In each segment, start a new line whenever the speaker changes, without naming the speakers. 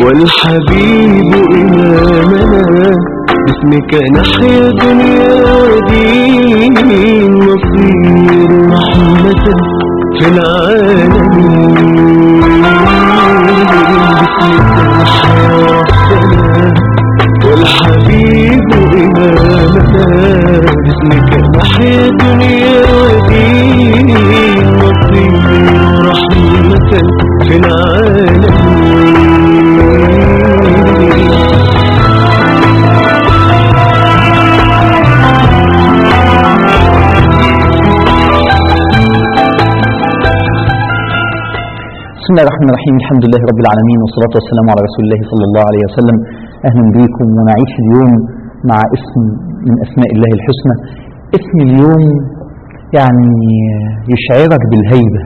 والحبيب إمامنا باسمك نحيا دنيا ودين نصير رحمة في العالمين باسمك نحيا ربنا والحبيب إمامنا باسمك نحيا دنيا ودين نصير رحمة في العالمين
بسم الله الرحمن الرحيم الحمد لله رب العالمين والصلاة والسلام على رسول الله صلى الله عليه وسلم أهلا بكم ونعيش اليوم مع اسم من أسماء الله الحسنى اسم اليوم يعني يشعرك بالهيبة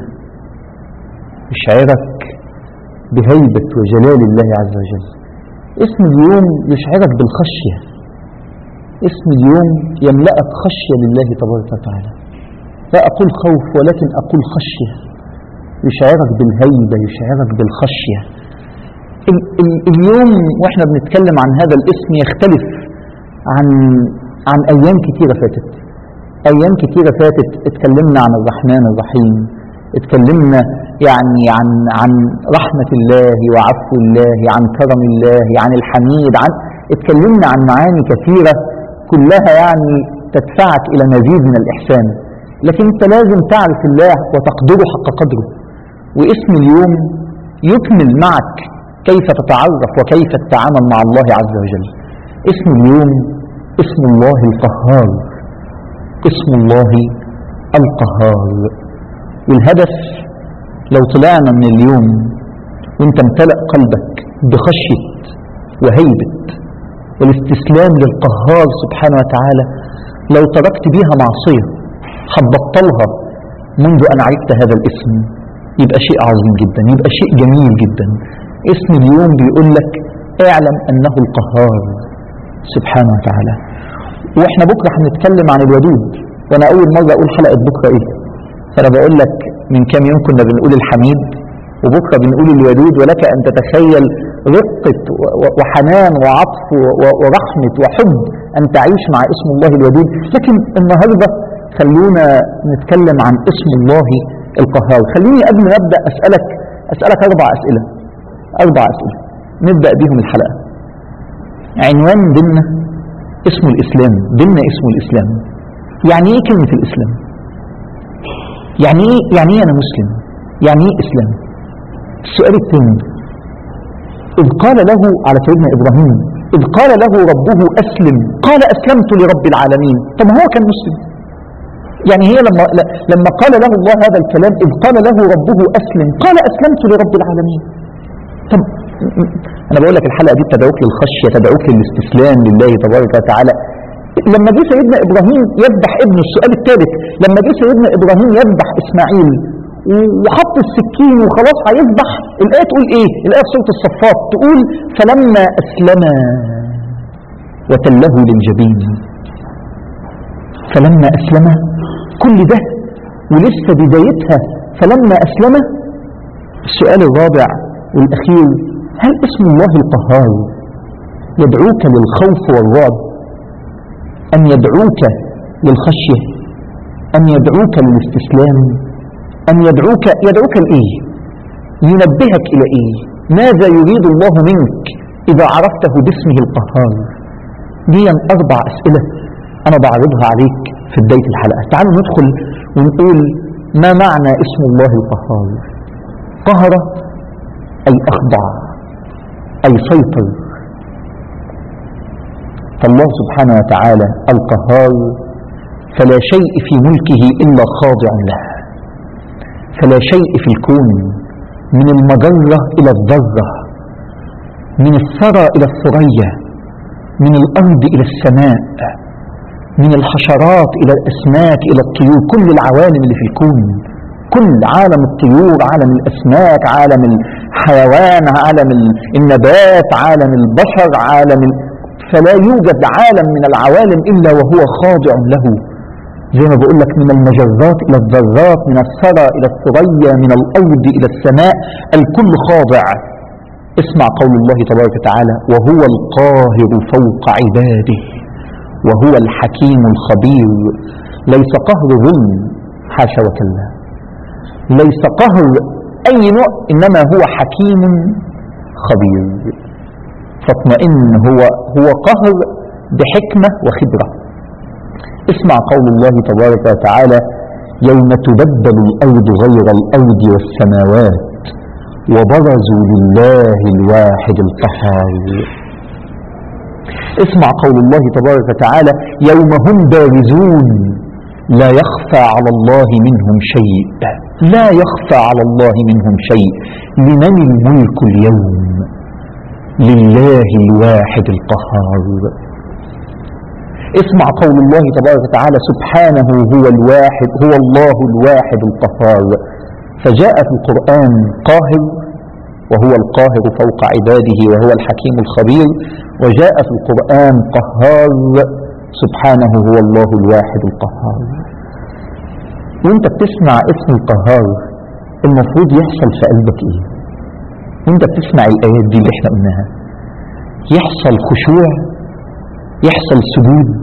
يشعرك بهيبة وجلال الله عز وجل اسم اليوم يشعرك بالخشية اسم اليوم يملأك خشية لله تبارك وتعالى لا أقول خوف ولكن أقول خشية يشعرك بالهيبة يشعرك بالخشية ال- ال- اليوم واحنا بنتكلم عن هذا الاسم يختلف عن عن ايام كتيرة فاتت ايام كتيرة فاتت اتكلمنا عن الرحمن الرحيم اتكلمنا يعني عن عن رحمة الله وعفو الله عن كرم الله عن الحميد عن اتكلمنا عن معاني كثيرة كلها يعني تدفعك الى مزيد من الاحسان لكن انت لازم تعرف الله وتقدره حق قدره واسم اليوم يكمل معك كيف تتعرف وكيف تتعامل مع الله عز وجل اسم اليوم اسم الله القهار اسم الله القهار والهدف لو طلعنا من اليوم وانت امتلأ قلبك بخشية وهيبة والاستسلام للقهار سبحانه وتعالى لو تركت بيها معصية هتبطلها منذ أن عرفت هذا الاسم يبقى شيء عظيم جدا يبقى شيء جميل جدا اسم اليوم بيقول لك اعلم أنه القهار سبحانه وتعالى واحنا بكرة هنتكلم عن الودود وانا اول مرة اقول حلقة بكرة ايه فانا بقول لك من كام يوم كنا بنقول الحميد وبكرة بنقول الودود ولك ان تتخيل رقة و- و- وحنان وعطف و- و- ورحمة وحب ان تعيش مع اسم الله الودود لكن النهاردة خلونا نتكلم عن اسم الله القهار خليني قبل ما ابدا اسالك اسالك اربع اسئله اربع اسئله نبدا بيهم الحلقه عنوان ديننا اسمه الاسلام ديننا اسمه الاسلام يعني ايه كلمه الاسلام يعني ايه يعني ايه انا مسلم يعني ايه اسلام السؤال الثاني اذ قال له على سيدنا ابراهيم اذ قال له ربه اسلم قال اسلمت لرب العالمين طب ما هو كان مسلم يعني هي لما لما قال له الله هذا الكلام إذ قال له ربه أسلم قال أسلمت لرب العالمين طب أنا بقول لك الحلقة دي تدعوك للخشية تدعوك للاستسلام لله تبارك وتعالى لما جه سيدنا إبراهيم يذبح ابنه السؤال الثالث لما جه سيدنا إبراهيم يذبح إسماعيل وحط السكين وخلاص هيذبح الآية تقول إيه؟ الآية في سورة الصفات تقول فلما أسلم وتله للجبين فلما أسلم كل ده ولسه بدايتها فلما أسلم السؤال الرابع والأخير هل اسم الله القهار يدعوك للخوف والرعب أم يدعوك للخشية أم يدعوك للاستسلام أم يدعوك يدعوك لإيه ينبهك إلى إيه ماذا يريد الله منك إذا عرفته باسمه القهار دي أربع أسئلة أنا بعرضها عليك في بداية الحلقة تعالوا ندخل ونقول ما معنى اسم الله القهار قهر أي أخضع أي سيطر فالله سبحانه وتعالى القهار فلا شيء في ملكه إلا خاضع له فلا شيء في الكون من المجرة إلى الذرة من الثرى إلى الثريا من الأرض إلى السماء من الحشرات إلى الأسماك إلى الطيور كل العوالم اللي في الكون كل عالم الطيور عالم الأسماك عالم الحيوان عالم النبات عالم البشر عالم ال... فلا يوجد عالم من العوالم إلا وهو خاضع له زي ما بقول لك من المجرات إلى الذرات من الثرى إلى الثريا من الأرض إلى السماء الكل خاضع اسمع قول الله تبارك وتعالى وهو القاهر فوق عباده وهو الحكيم الخبير ليس قهر ظلم حاشا وكلا ليس قهر أي نوع إنما هو حكيم خبير فاطمئن هو هو قهر بحكمة وخبرة اسمع قول الله تبارك وتعالى يوم تبدل الأرض غير الأرض والسماوات وبرزوا لله الواحد القهار اسمع قول الله تبارك وتعالى يوم هم بارزون لا يخفى على الله منهم شيء لا يخفى على الله منهم شيء لمن الملك اليوم لله الواحد القهار اسمع قول الله تبارك وتعالى سبحانه هو الواحد هو الله الواحد القهار فجاء في القرآن قاهر وهو القاهر فوق عباده وهو الحكيم الخبير وجاء في القرآن قهار سبحانه هو الله الواحد القهار وانت بتسمع اسم القهار المفروض يحصل في قلبك ايه وانت بتسمع الايات دي اللي احنا قلناها يحصل خشوع يحصل سجود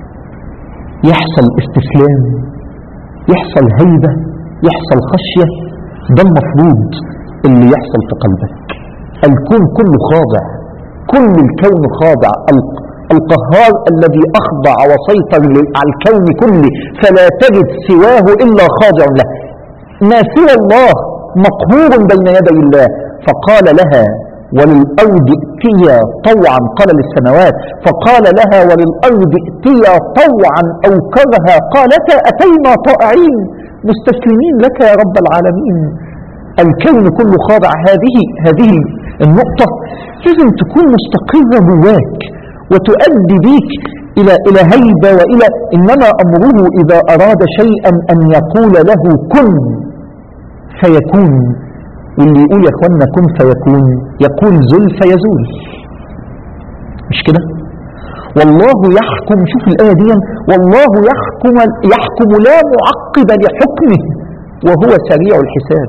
يحصل استسلام يحصل هيبة يحصل خشية ده المفروض اللي يحصل في قلبك الكون كله خاضع كل الكون خاضع ال- القهار الذي أخضع وسيطر ل- على الكون كله فلا تجد سواه إلا خاضع له ما سوى الله مقهور بين يدي الله فقال لها وللأرض ائتيا طوعا قال للسماوات فقال لها وللأرض ائتيا طوعا أو كرها قالتا أتينا طائعين مستسلمين لك يا رب العالمين الكون كله خاضع هذه هذه النقطة لازم تكون مستقرة جواك وتؤدي بيك إلى إلى هيبة وإلى إنما أمره إذا أراد شيئا أن يقول له كن فيكون واللي يقول يا اخوانا كن فيكون يقول زل فيزول مش كده والله يحكم شوف الآية دي والله يحكم يحكم لا معقب لحكمه وهو سريع الحساب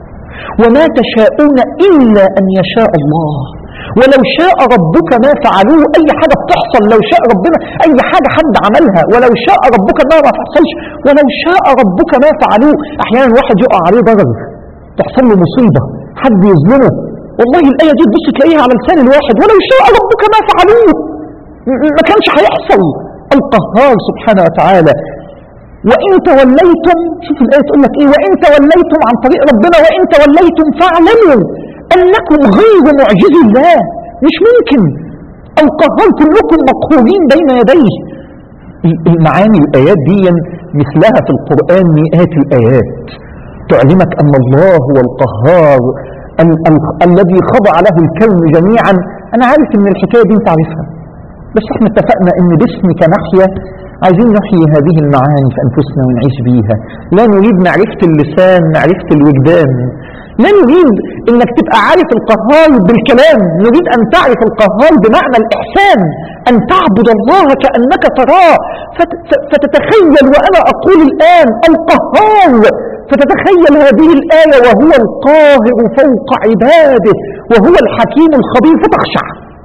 وما تشاءون إلا أن يشاء الله ولو شاء ربك ما فعلوه أي حاجة بتحصل لو شاء ربنا أي حاجة حد عملها ولو شاء ربك ما ما تحصلش ولو شاء ربك ما فعلوه أحيانا واحد يقع عليه ضرر تحصل له مصيبة حد يظلمه والله الآية دي تبص تلاقيها على لسان الواحد ولو شاء ربك ما فعلوه م- م- ما كانش هيحصل القهار سبحانه وتعالى وإن توليتم شوف الآية تقول لك إيه وإن توليتم عن طريق ربنا وإن توليتم فاعلموا أنكم غير معجز الله مش ممكن القهار كلكم مقهورين بين يديه ال- المعاني الآيات دي مثلها في القرآن مئات الآيات تعلمك أن الله هو القهار ال- ال- الذي خضع له الكون جميعا أنا عارف أن الحكاية دي أنت عارفها بس احنا اتفقنا ان باسمك نحيا عايزين نحيي هذه المعاني في انفسنا ونعيش بيها لا نريد معرفة اللسان معرفة الوجدان لا نريد انك تبقى عارف القهار بالكلام نريد ان تعرف القهار بمعنى الاحسان ان تعبد الله كأنك تراه فت- ف- فتتخيل وانا اقول الان القهار فتتخيل هذه الآية وهو القاهر فوق عباده وهو الحكيم الخبير فتخشع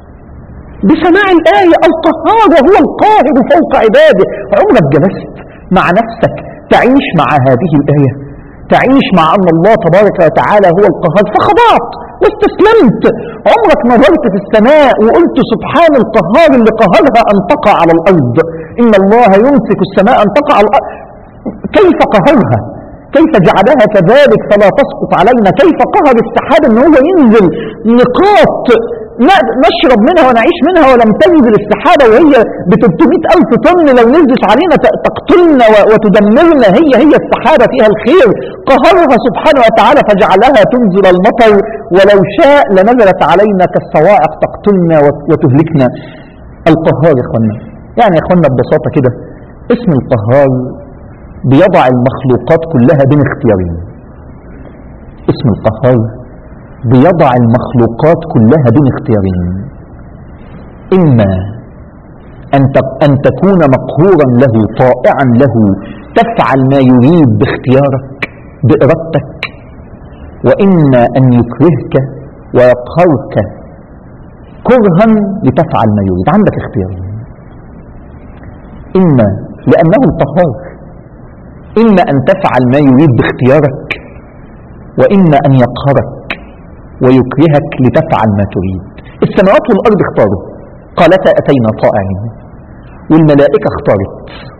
بسماع الآية القهار وهو القاهر فوق عباده عمرك جلست مع نفسك تعيش مع هذه الآية تعيش مع أن الله تبارك وتعالى هو القهار فخضعت واستسلمت عمرك نظرت في السماء وقلت سبحان القهار اللي قهرها أن تقع على الأرض إن الله يمسك السماء أن تقع على الأرض كيف قهرها كيف جعلها كذلك فلا تسقط علينا كيف قهر السحاب ان هو ينزل نقاط ن- نشرب منها ونعيش منها ولم تنزل السحابة وهي ب 300 ألف طن لو نزلت علينا ت- تقتلنا و- وتدمرنا هي هي السحابة فيها الخير قهرها سبحانه وتعالى فجعلها تنزل المطر ولو شاء لنزلت علينا كالصواعق تقتلنا وت- وتهلكنا القهار يا اخوانا يعني يا اخوانا ببساطة كده اسم القهار بيضع المخلوقات كلها بين اختيارين اسم القهار بيضع المخلوقات كلها بين اختيارين إما أن ت- أن تكون مقهورا له طائعا له تفعل ما يريد باختيارك بإرادتك وإما أن يكرهك ويقهرك كرها لتفعل ما يريد عندك اختيارين إما لأنه القهار إما أن تفعل ما يريد باختيارك وإما أن يقهرك ويكرهك لتفعل ما تريد السماوات والأرض اختاروا قالتا أتينا طائعين والملائكة اختارت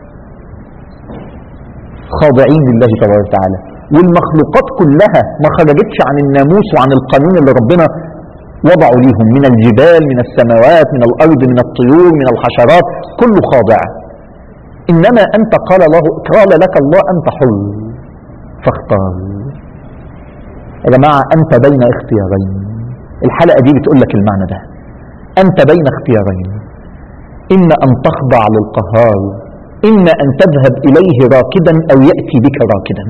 خاضعين لله تبارك وتعالى والمخلوقات كلها ما خرجتش عن الناموس وعن القانون اللي ربنا وضعوا ليهم من الجبال من السماوات من الأرض من الطيور من الحشرات كله خاضع إنما أنت قال, له قال لك الله أنت حر فاختار يا جماعة أنت بين اختيارين الحلقة دي بتقول لك المعنى ده أنت بين اختيارين إما أن تخضع للقهار إما أن تذهب إليه راكدا أو يأتي بك راكدا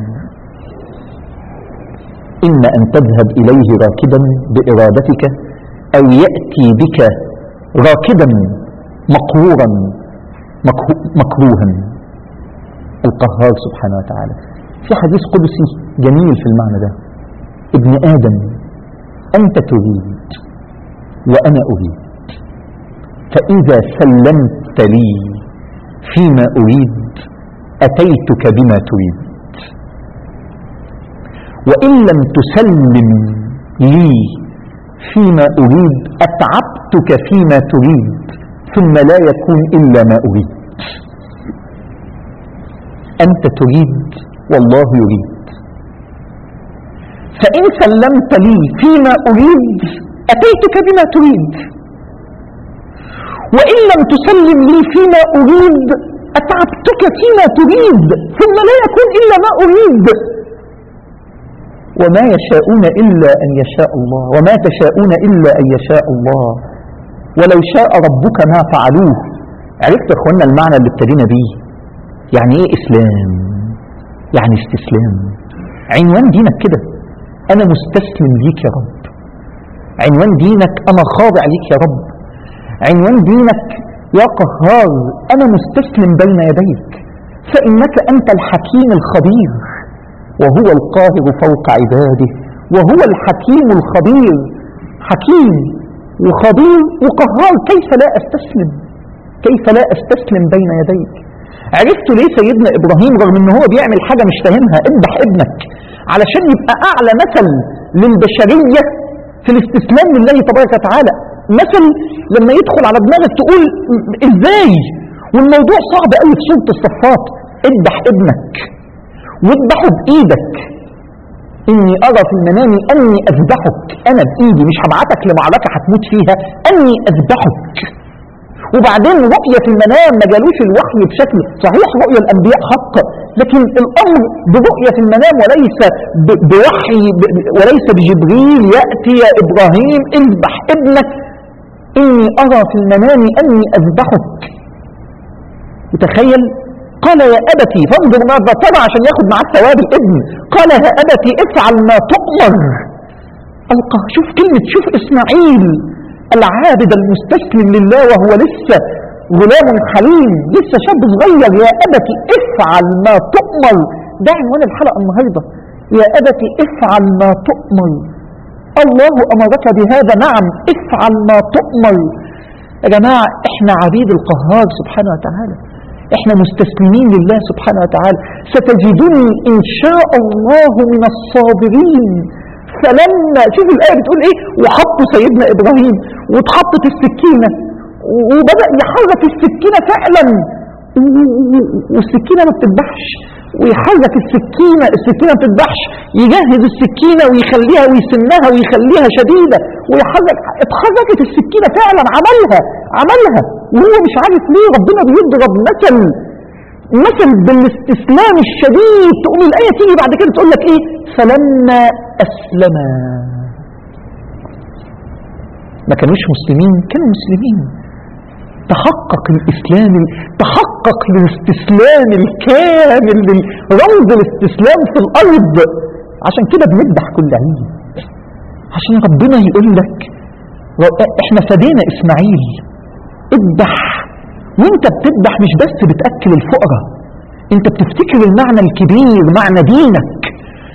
إما أن تذهب إليه راكدا بإرادتك أو يأتي بك راكدا مقهورا مكهو- مكروها القهار سبحانه وتعالى في حديث قدسي جميل في المعنى ده ابن آدم أنت تريد وأنا أريد فإذا سلمت لي فيما أريد أتيتك بما تريد وإن لم تسلم لي فيما أريد أتعبتك فيما تريد ثم لا يكون إلا ما أريد أنت تريد والله يريد فإن سلمت لي فيما أريد أتيتك بما تريد وإن لم تسلم لي فيما أريد أتعبتك فيما تريد ثم لا يكون إلا ما أريد وما يشاءون إلا أن يشاء الله وما تشاءون إلا أن يشاء الله ولو شاء ربك ما فعلوه عرفت يا اخوانا المعنى اللي ابتدينا بيه يعني ايه اسلام يعني استسلام عنوان دينك كده انا مستسلم ليك يا رب عنوان دينك انا خاضع ليك يا رب عنوان دينك يا قهار انا مستسلم بين يديك فانك انت الحكيم الخبير وهو القاهر فوق عباده وهو الحكيم الخبير حكيم وخبير وقهار كيف لا استسلم كيف لا استسلم بين يديك عرفت ليه سيدنا ابراهيم رغم ان هو بيعمل حاجه مش فاهمها اذبح ابنك علشان يبقى اعلى مثل للبشريه في الاستسلام لله تبارك وتعالى مثل لما يدخل على دماغك تقول م- ازاي والموضوع صعب قوي في سوره الصفات اذبح ابنك واذبحه بايدك اني ارى في المنام اني اذبحك انا بايدي مش هبعتك لمعركه هتموت فيها اني اذبحك وبعدين رؤية في المنام ما جالوش الوحي بشكل صحيح رؤية الأنبياء حق لكن الأمر برؤية في المنام وليس ب- بوحي ب- وليس بجبريل يأتي يا إبراهيم اذبح ابنك إني أرى في المنام أني أذبحك وتخيل قال يا أبتي فانظر ماذا ترى عشان ياخد معاه ثواب الابن قال يا أبتي افعل ما تؤمر ألقى شوف كلمة شوف إسماعيل العابد المستسلم لله وهو لسه غلام حليم لسه شاب صغير يا أبتي افعل ما تؤمر ده عنوان الحلقة النهاردة يا أبتي افعل ما تؤمر الله أمرك بهذا نعم افعل ما تؤمر يا جماعة احنا عبيد القهار سبحانه وتعالى احنا مستسلمين لله سبحانه وتعالى ستجدني ان شاء الله من الصابرين فلما شوف الآية بتقول ايه وحطوا سيدنا ابراهيم واتحطت السكينة وبدأ يحرك السكينة فعلا والسكينة ما بتذبحش ويحرك السكينة السكينة ما بتذبحش يجهز السكينة ويخليها ويسنها ويخليها شديدة ويحرك اتحركت السكينة فعلا عملها عملها وهو مش عارف ليه ربنا بيضرب مثل مثل بالاستسلام الشديد تقوم الآية تيجي بعد كده تقول لك ايه فلما أسلما ما كانوش مسلمين كانوا مسلمين تحقق الإسلام تحقق الاستسلام الكامل رمز الاستسلام في الأرض عشان كده بنذبح كل عيد عشان ربنا يقول لك احنا فدينا إسماعيل اذبح وانت بتذبح مش بس بتأكل الفقراء انت بتفتكر المعنى الكبير معنى دينك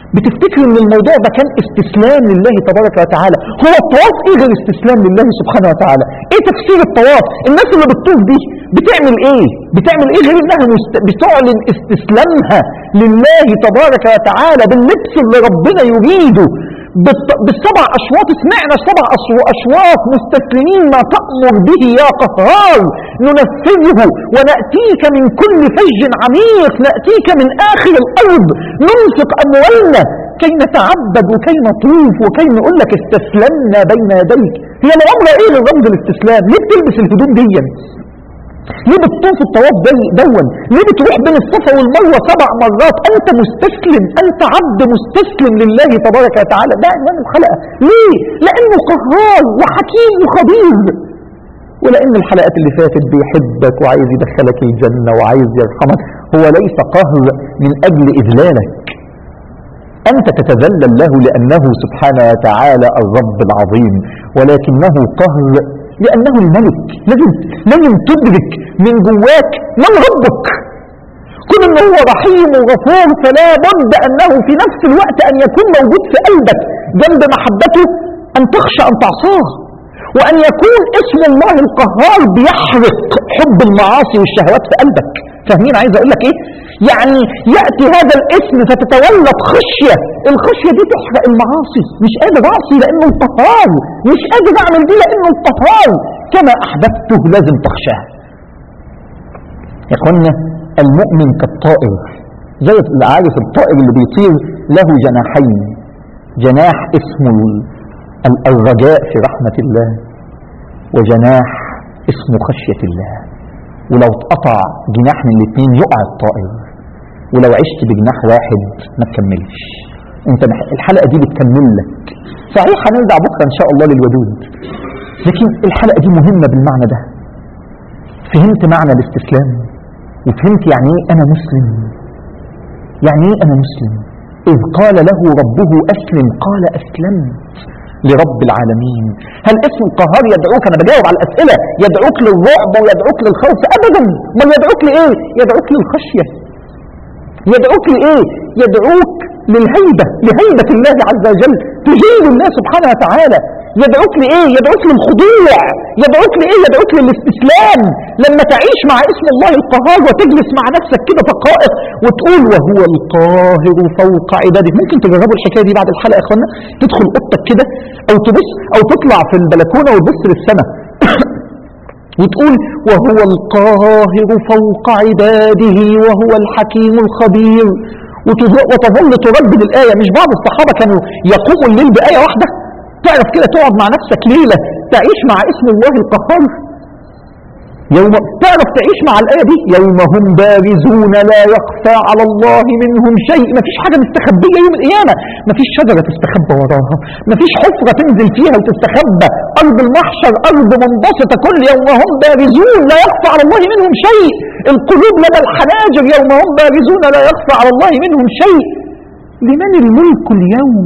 بتفتكر ان الموضوع ده كان استسلام لله تبارك وتعالى هو الطواف ايه غير استسلام لله سبحانه وتعالى ايه تفسير الطواف الناس اللي بتطوف دي بتعمل ايه بتعمل ايه غير انها مست... بتعلن استسلامها لله تبارك وتعالى باللبس اللي ربنا يريده بالط... بالسبع اشواط سمعنا سبع أشو- اشواط مستسلمين ما تأمر به يا قهار ننفذه ونأتيك من كل فج عميق نأتيك من آخر الأرض ننفق أموالنا كي نتعبد وكي نطوف وكي نقول لك استسلمنا بين يديك هي العمرة ايه الرمز الاستسلام ليه بتلبس الهدوم دي ليه بتطوف الطواف دي دون ليه بتروح بين الصفا والمروه سبع مرات انت مستسلم انت عبد مستسلم لله تبارك وتعالى ده عنوان الحلقه ليه لانه قهار وحكيم وخبير ولان الحلقات اللي فاتت بيحبك وعايز يدخلك الجنه وعايز يرحمك هو ليس قهر من اجل اذلالك أنت تتذلل له لأنه سبحانه وتعالى الرب العظيم ولكنه قهر لأنه الملك لازم لازم تدرك من جواك من ربك كون انه هو رحيم وغفور فلا بد انه في نفس الوقت ان يكون موجود في قلبك جنب محبته ان تخشى ان تعصاه وان يكون اسم الله القهار بيحرق حب المعاصي والشهوات في قلبك فاهمين عايز اقول لك ايه يعني ياتي هذا الاسم فتتولد خشيه الخشيه دي تحرق المعاصي مش قادر اعصي لانه القهار مش قادر اعمل دي لانه القهار كما احببته لازم تخشاه يا اخوانا المؤمن كالطائر زي عارف الطائر اللي بيطير له جناحين جناح اسمه ال- ال- الرجاء في رحمة الله وجناح اسمه خشية الله ولو اتقطع جناح من الاثنين يقع الطائر ولو عشت بجناح واحد ما تكملش انت مح- الحلقة دي بتكمل لك صحيح هنرجع بكرة ان شاء الله للودود لكن الحلقة دي مهمة بالمعنى ده فهمت معنى الاستسلام وفهمت يعني ايه انا مسلم يعني ايه انا مسلم اذ قال له ربه اسلم قال اسلمت لرب العالمين هل اسم القهار يدعوك انا بجاوب على الاسئله يدعوك للرعب ويدعوك للخوف ابدا بل يدعوك لايه يدعوك للخشيه يدعوك لايه يدعوك للهيبه لهيبه الله عز وجل تجيب الله سبحانه وتعالى يدعوك لايه يدعوك للخضوع يدعوك لايه يدعوك للاستسلام لما تعيش مع اسم الله القهار وتجلس مع نفسك كده دقائق وتقول وهو القاهر فوق عباده ممكن تجربوا الحكايه دي بعد الحلقه يا اخوانا تدخل اوضتك كده او تبص او تطلع في البلكونه وتبص للسماء وتقول وهو القاهر فوق عباده وهو الحكيم الخبير وتظ- وتظل تردد الآية مش بعض الصحابة كانوا يقوموا الليل بآية واحدة تعرف كده تقعد مع نفسك ليلة تعيش مع اسم الله القهار يوم تعرف تعيش مع الآية دي يوم هم بارزون لا يخفى على الله منهم شيء مفيش حاجة مستخبية يوم القيامة مفيش شجرة تستخبى وراها مفيش حفرة تنزل فيها وتستخبى أرض المحشر أرض منبسطة كل يوم هم بارزون لا يخفى على الله منهم شيء القلوب لدى الحناجر يوم هم بارزون لا يخفى على الله منهم شيء لمن الملك اليوم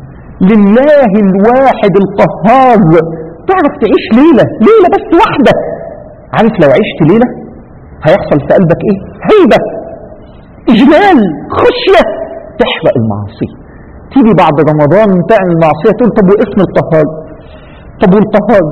لله الواحد القهار تعرف تعيش ليلة ليلة بس واحدة عارف لو عشت ليلة هيحصل في قلبك ايه هيبة اجلال خشية تحرق المعاصي تيجي بعد رمضان تعمل معصية تقول طب واسم القهار طب والقهار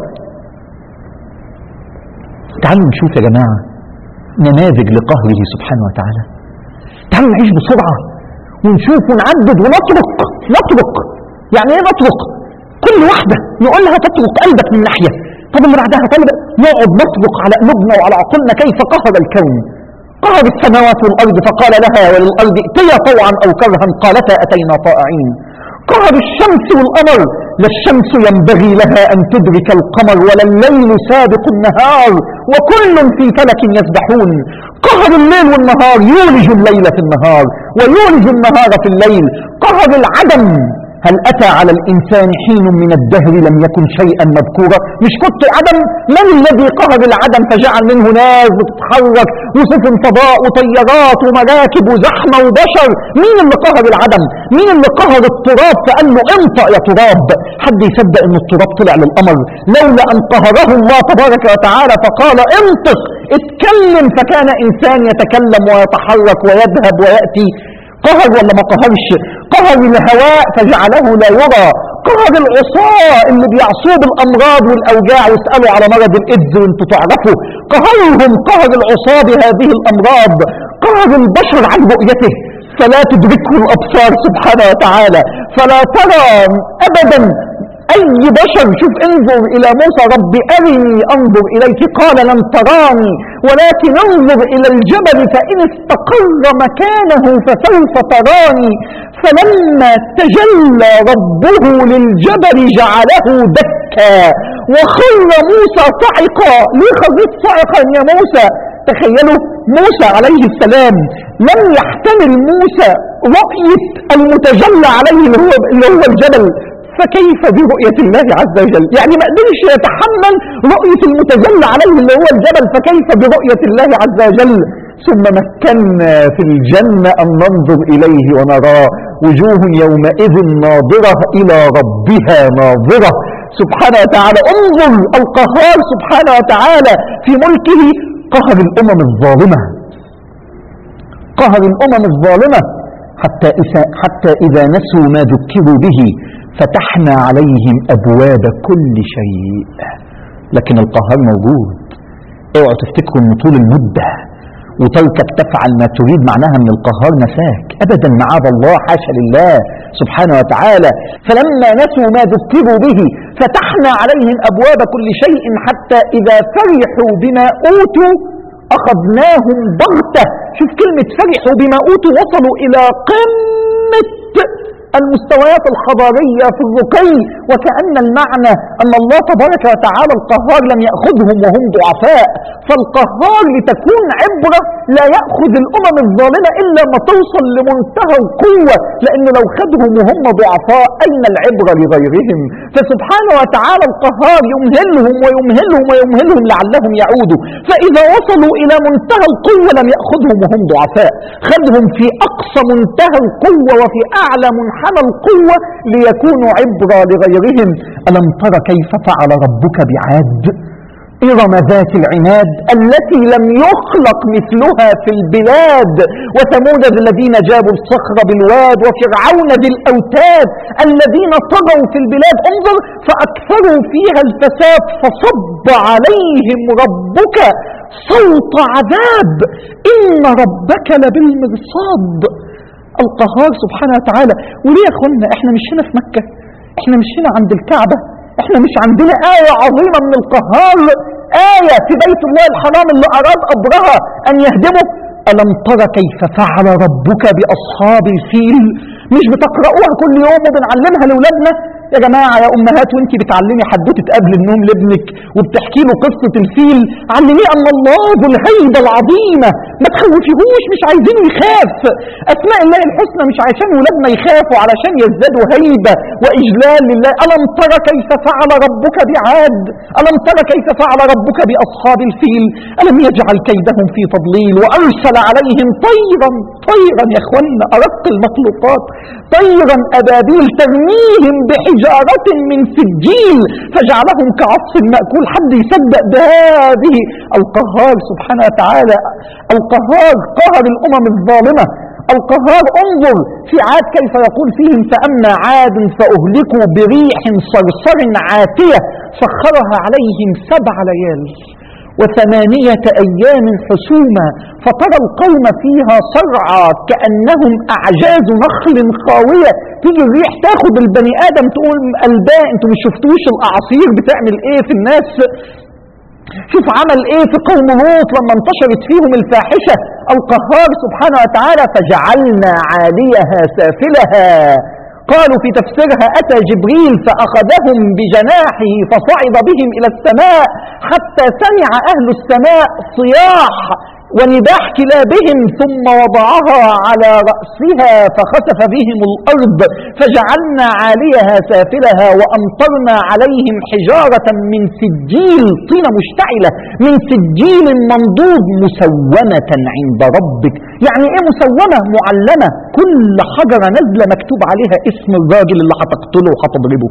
تعالوا نشوف يا جماعة نماذج لقهره سبحانه وتعالى تعالوا نعيش بسرعة ونشوف ونعدد ونطرق نطرق يعني ايه نطرق كل واحدة نقول لها تطرق قلبك من ناحية طب اللي بعدها طب نقعد نطرق على قلوبنا وعلى عقولنا كيف قهر الكون قهر السماوات والأرض فقال لها وللأرض ائتيا طوعا أو كرها قالتا أتينا طائعين قهر الشمس والقمر لا الشمس ينبغي لها أن تدرك القمر ولا الليل سابق النهار وكل في فلك يسبحون قهر الليل والنهار يولج الليل في النهار ويولج النهار في الليل قهر العدم هل أتى على الإنسان حين من الدهر لم يكن شيئا مذكورا مش كنت عدم من الذي قهر العدم فجعل منه ناس وتتحرك وسفن فضاء وطيارات ومراكب وزحمة وبشر مين اللي قهر العدم مين اللي قهر التراب فقال له انطق يا تراب حد يصدق ان التراب طلع للقمر لولا ان قهره الله تبارك وتعالى فقال انطق اتكلم فكان انسان يتكلم ويتحرك ويذهب ويأتي قهر ولا ما قهرش قهر الهواء فجعله لا يرى قهر العصاة اللي بيعصوه بالأمراض والأوجاع واسألوا على مرض الإيدز وانتوا تعرفوا قهرهم قهر العصاة بهذه الأمراض قهر البشر عن رؤيته فلا تدركه الأبصار سبحانه وتعالى فلا ترى أبدا أي بشر شوف انظر إلى موسى رب أرني أنظر إليك قال لن تراني ولكن انظر إلى الجبل فإن استقر مكانه فسوف تراني فلما تجلى ربه للجبل جعله دكا وخر موسى صعقا ليه خريت صعقا يا موسى تخيلوا موسى عليه السلام لم يحتمل موسى رؤية المتجلى عليه اللي هو, اللي هو الجبل فكيف برؤية الله عز وجل يعني ما قدرش يتحمل رؤية المتجلى عليه اللي هو الجبل فكيف برؤية الله عز وجل ثم مكنا في الجنة أن ننظر إليه ونراه وجوه يومئذ ناظرة إلى ربها ناظرة سبحانه وتعالى انظر القهار سبحانه وتعالى في ملكه قهر الأمم الظالمة قهر الأمم الظالمة حتى إذا, حتى إذا نسوا ما ذكروا به فتحنا عليهم أبواب كل شيء لكن القهار موجود اوعوا تفتكروا ان طول المدة وتركك تفعل ما تريد معناها ان القهار نساك ابدا معاذ الله حاشا لله سبحانه وتعالى فلما نسوا ما ذكروا به فتحنا عليهم ابواب كل شيء حتى اذا فرحوا بما اوتوا اخذناهم بغته شوف كلمه فرحوا بما اوتوا وصلوا الى قمه المستويات الحضارية في الرقي وكأن المعنى أن الله تبارك وتعالى القهار لم يأخذهم وهم ضعفاء فالقهار لتكون عبرة لا يأخذ الأمم الظالمة إلا ما توصل لمنتهى القوة لأن لو خدهم وهم ضعفاء أين العبرة لغيرهم فسبحانه وتعالى القهار يمهلهم ويمهلهم ويمهلهم لعلهم يعودوا فإذا وصلوا إلى منتهى القوة لم يأخذهم وهم ضعفاء خدهم في أقصى منتهى القوة وفي أعلى منحنى القوة ليكونوا عبرة لغيرهم ألم تر كيف فعل ربك بعاد إرم ذات العناد التي لم يخلق مثلها في البلاد وثمود الذين جابوا الصخر بالواد وفرعون ذي الأوتاد الذين طغوا في البلاد انظر فأكثروا فيها الفساد فصب عليهم ربك صوت عذاب إن ربك لبالمرصاد القهار سبحانه وتعالى وليه يا اخوانا احنا مش هنا في مكة احنا مش هنا عند الكعبة احنا مش عندنا آية عظيمة من القهار آية في بيت الله الحرام اللي أراد أبرهة أن يهدمه ألم تر كيف فعل ربك بأصحاب الفيل مش بتقرأوها كل يوم وبنعلمها لأولادنا يا جماعة يا أمهات وانت بتعلمي حدوتة قبل النوم لابنك وبتحكي له قصة الفيل علميه أن الله ذو الهيبة العظيمة ما تخوفيهوش مش عايزين يخاف أسماء الله الحسنى مش عشان ولادنا يخافوا علشان يزدادوا هيبة وإجلال لله ألم تر كيف فعل ربك بعاد ألم تر كيف فعل ربك بأصحاب الفيل ألم يجعل كيدهم في تضليل وأرسل عليهم طيرا طيرا يا اخوانا أرق المخلوقات طيرا أبابيل ترميهم بحجارة من سجيل فجعلهم كعصف مأكول حد يصدق بهذه القهار سبحانه وتعالى القهار قهر الأمم الظالمة القهار انظر في عاد كيف يقول فيهم فأما عاد فأهلكوا بريح صرصر عاتية سخرها عليهم سبع ليال وثمانية أيام حسوما فترى القوم فيها صرعى كأنهم أعجاز نخل خاوية تيجي الريح تاخد البني آدم تقول قلباه انتوا مش شفتوش الأعاصير بتعمل ايه في الناس شوف عمل ايه في قوم لوط لما انتشرت فيهم الفاحشة القهار سبحانه وتعالى فجعلنا عاليها سافلها قالوا في تفسيرها أتى جبريل فأخذهم بجناحه فصعد بهم إلى السماء حتى سمع أهل السماء صياح ونباح كلابهم ثم وضعها على رأسها فخسف بهم الأرض فجعلنا عاليها سافلها وأمطرنا عليهم حجارة من سجيل طينة مشتعلة من سجيل منضود مسومة عند ربك يعني ايه مسومة معلمة كل حجرة نازلة مكتوب عليها اسم الراجل اللي هتقتله وهتضربه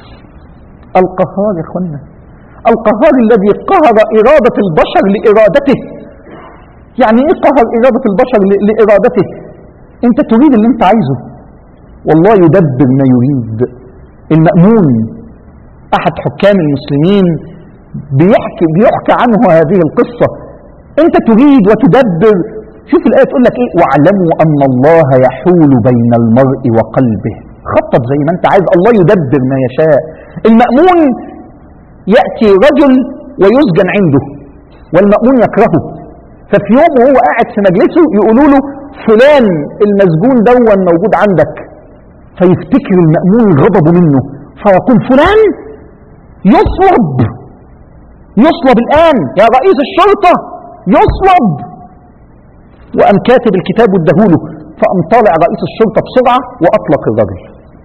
القهار يا اخوانا القهار الذي قهر إرادة البشر لإرادته يعني ايه قهر إرادة البشر ل- لإرادته انت تريد اللي انت عايزه والله يدبر ما يريد المأمون احد حكام المسلمين بيحكي بيحكى عنه هذه القصة انت تريد وتدبر شوف الآية تقول لك ايه واعلموا ان الله يحول بين المرء وقلبه خطط زي ما انت عايز الله يدبر ما يشاء المأمون يأتي رجل ويسجن عنده والمأمون يكرهه ففي يوم وهو قاعد في مجلسه يقولوا له فلان المسجون دون موجود عندك فيفتكر المأمون غضبه منه فيقول فلان يصلب يصلب الآن يا رئيس الشرطة يصلب وقام كاتب الكتاب واداهوله فقام طالع رئيس الشرطة بسرعة وأطلق الرجل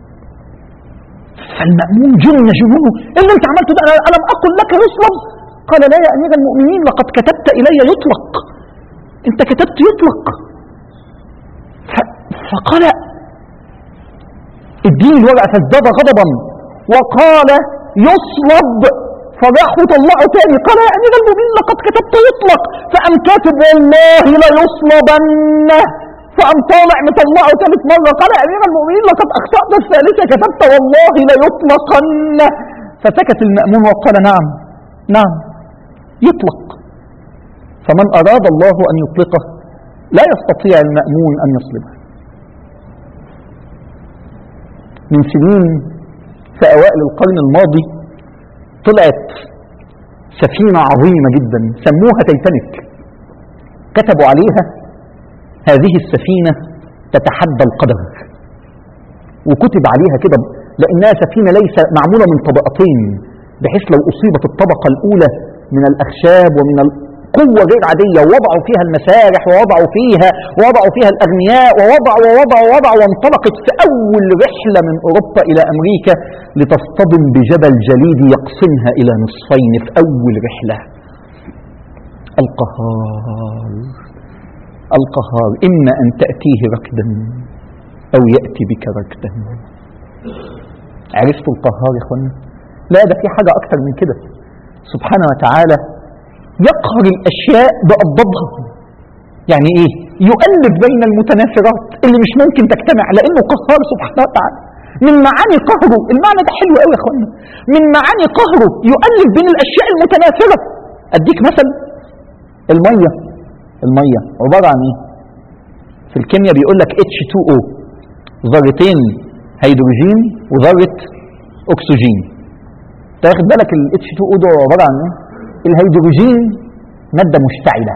فالمأمون جن جنونه إيه اللي انت عملته ده أنا ألم أقل لك يصلب قال لا يا أمير المؤمنين لقد كتبت إلي يطلق انت كتبت يطلق ف- فقال اديني الورقة فازداد غضبا وقال يصلب فراحوا طلعوا تاني قال يا امير المؤمنين لقد كتبت يطلق فقام كاتب والله ليصلبن فقام طالع مطلعه ثالث مرة قال يا امير المؤمنين لقد اخطأت الثالثة كتبت والله ليطلقن فسكت المأمون وقال نعم نعم يطلق فمن أراد الله أن يطلقه لا يستطيع المأمون أن يصلبه من سنين في أوائل القرن الماضي طلعت سفينة عظيمة جدا سموها تيتانيك كتبوا عليها هذه السفينة تتحدى القدر وكتب عليها كده لأنها سفينة ليس معمولة من طبقتين بحيث لو أصيبت الطبقة الأولى من الأخشاب ومن قوة غير عادية ووضعوا فيها المسارح ووضعوا فيها ووضعوا فيها الأغنياء ووضعوا ووضعوا ووضعوا وانطلقت في أول رحلة من أوروبا إلى أمريكا لتصطدم بجبل جليدي يقسمها إلى نصفين في أول رحلة القهار القهار إما أن تأتيه ركدا أو يأتي بك ركدا عرفتوا القهار يا اخوانا لا ده في حاجة أكتر من كده سبحانه وتعالى يقهر الأشياء بأضدادها يعني إيه يؤلف بين المتنافرات اللي مش ممكن تجتمع لأنه قهار سبحانه وتعالى من معاني قهره المعنى ده حلو قوي يا اخوانا من معاني قهره يؤلف بين الأشياء المتنافرة أديك مثل المية المية عبارة عن إيه في الكيمياء بيقول لك H2O ذرتين هيدروجين وذرة أكسجين تاخد بالك ال H2O ده عبارة عن إيه الهيدروجين مادة مشتعلة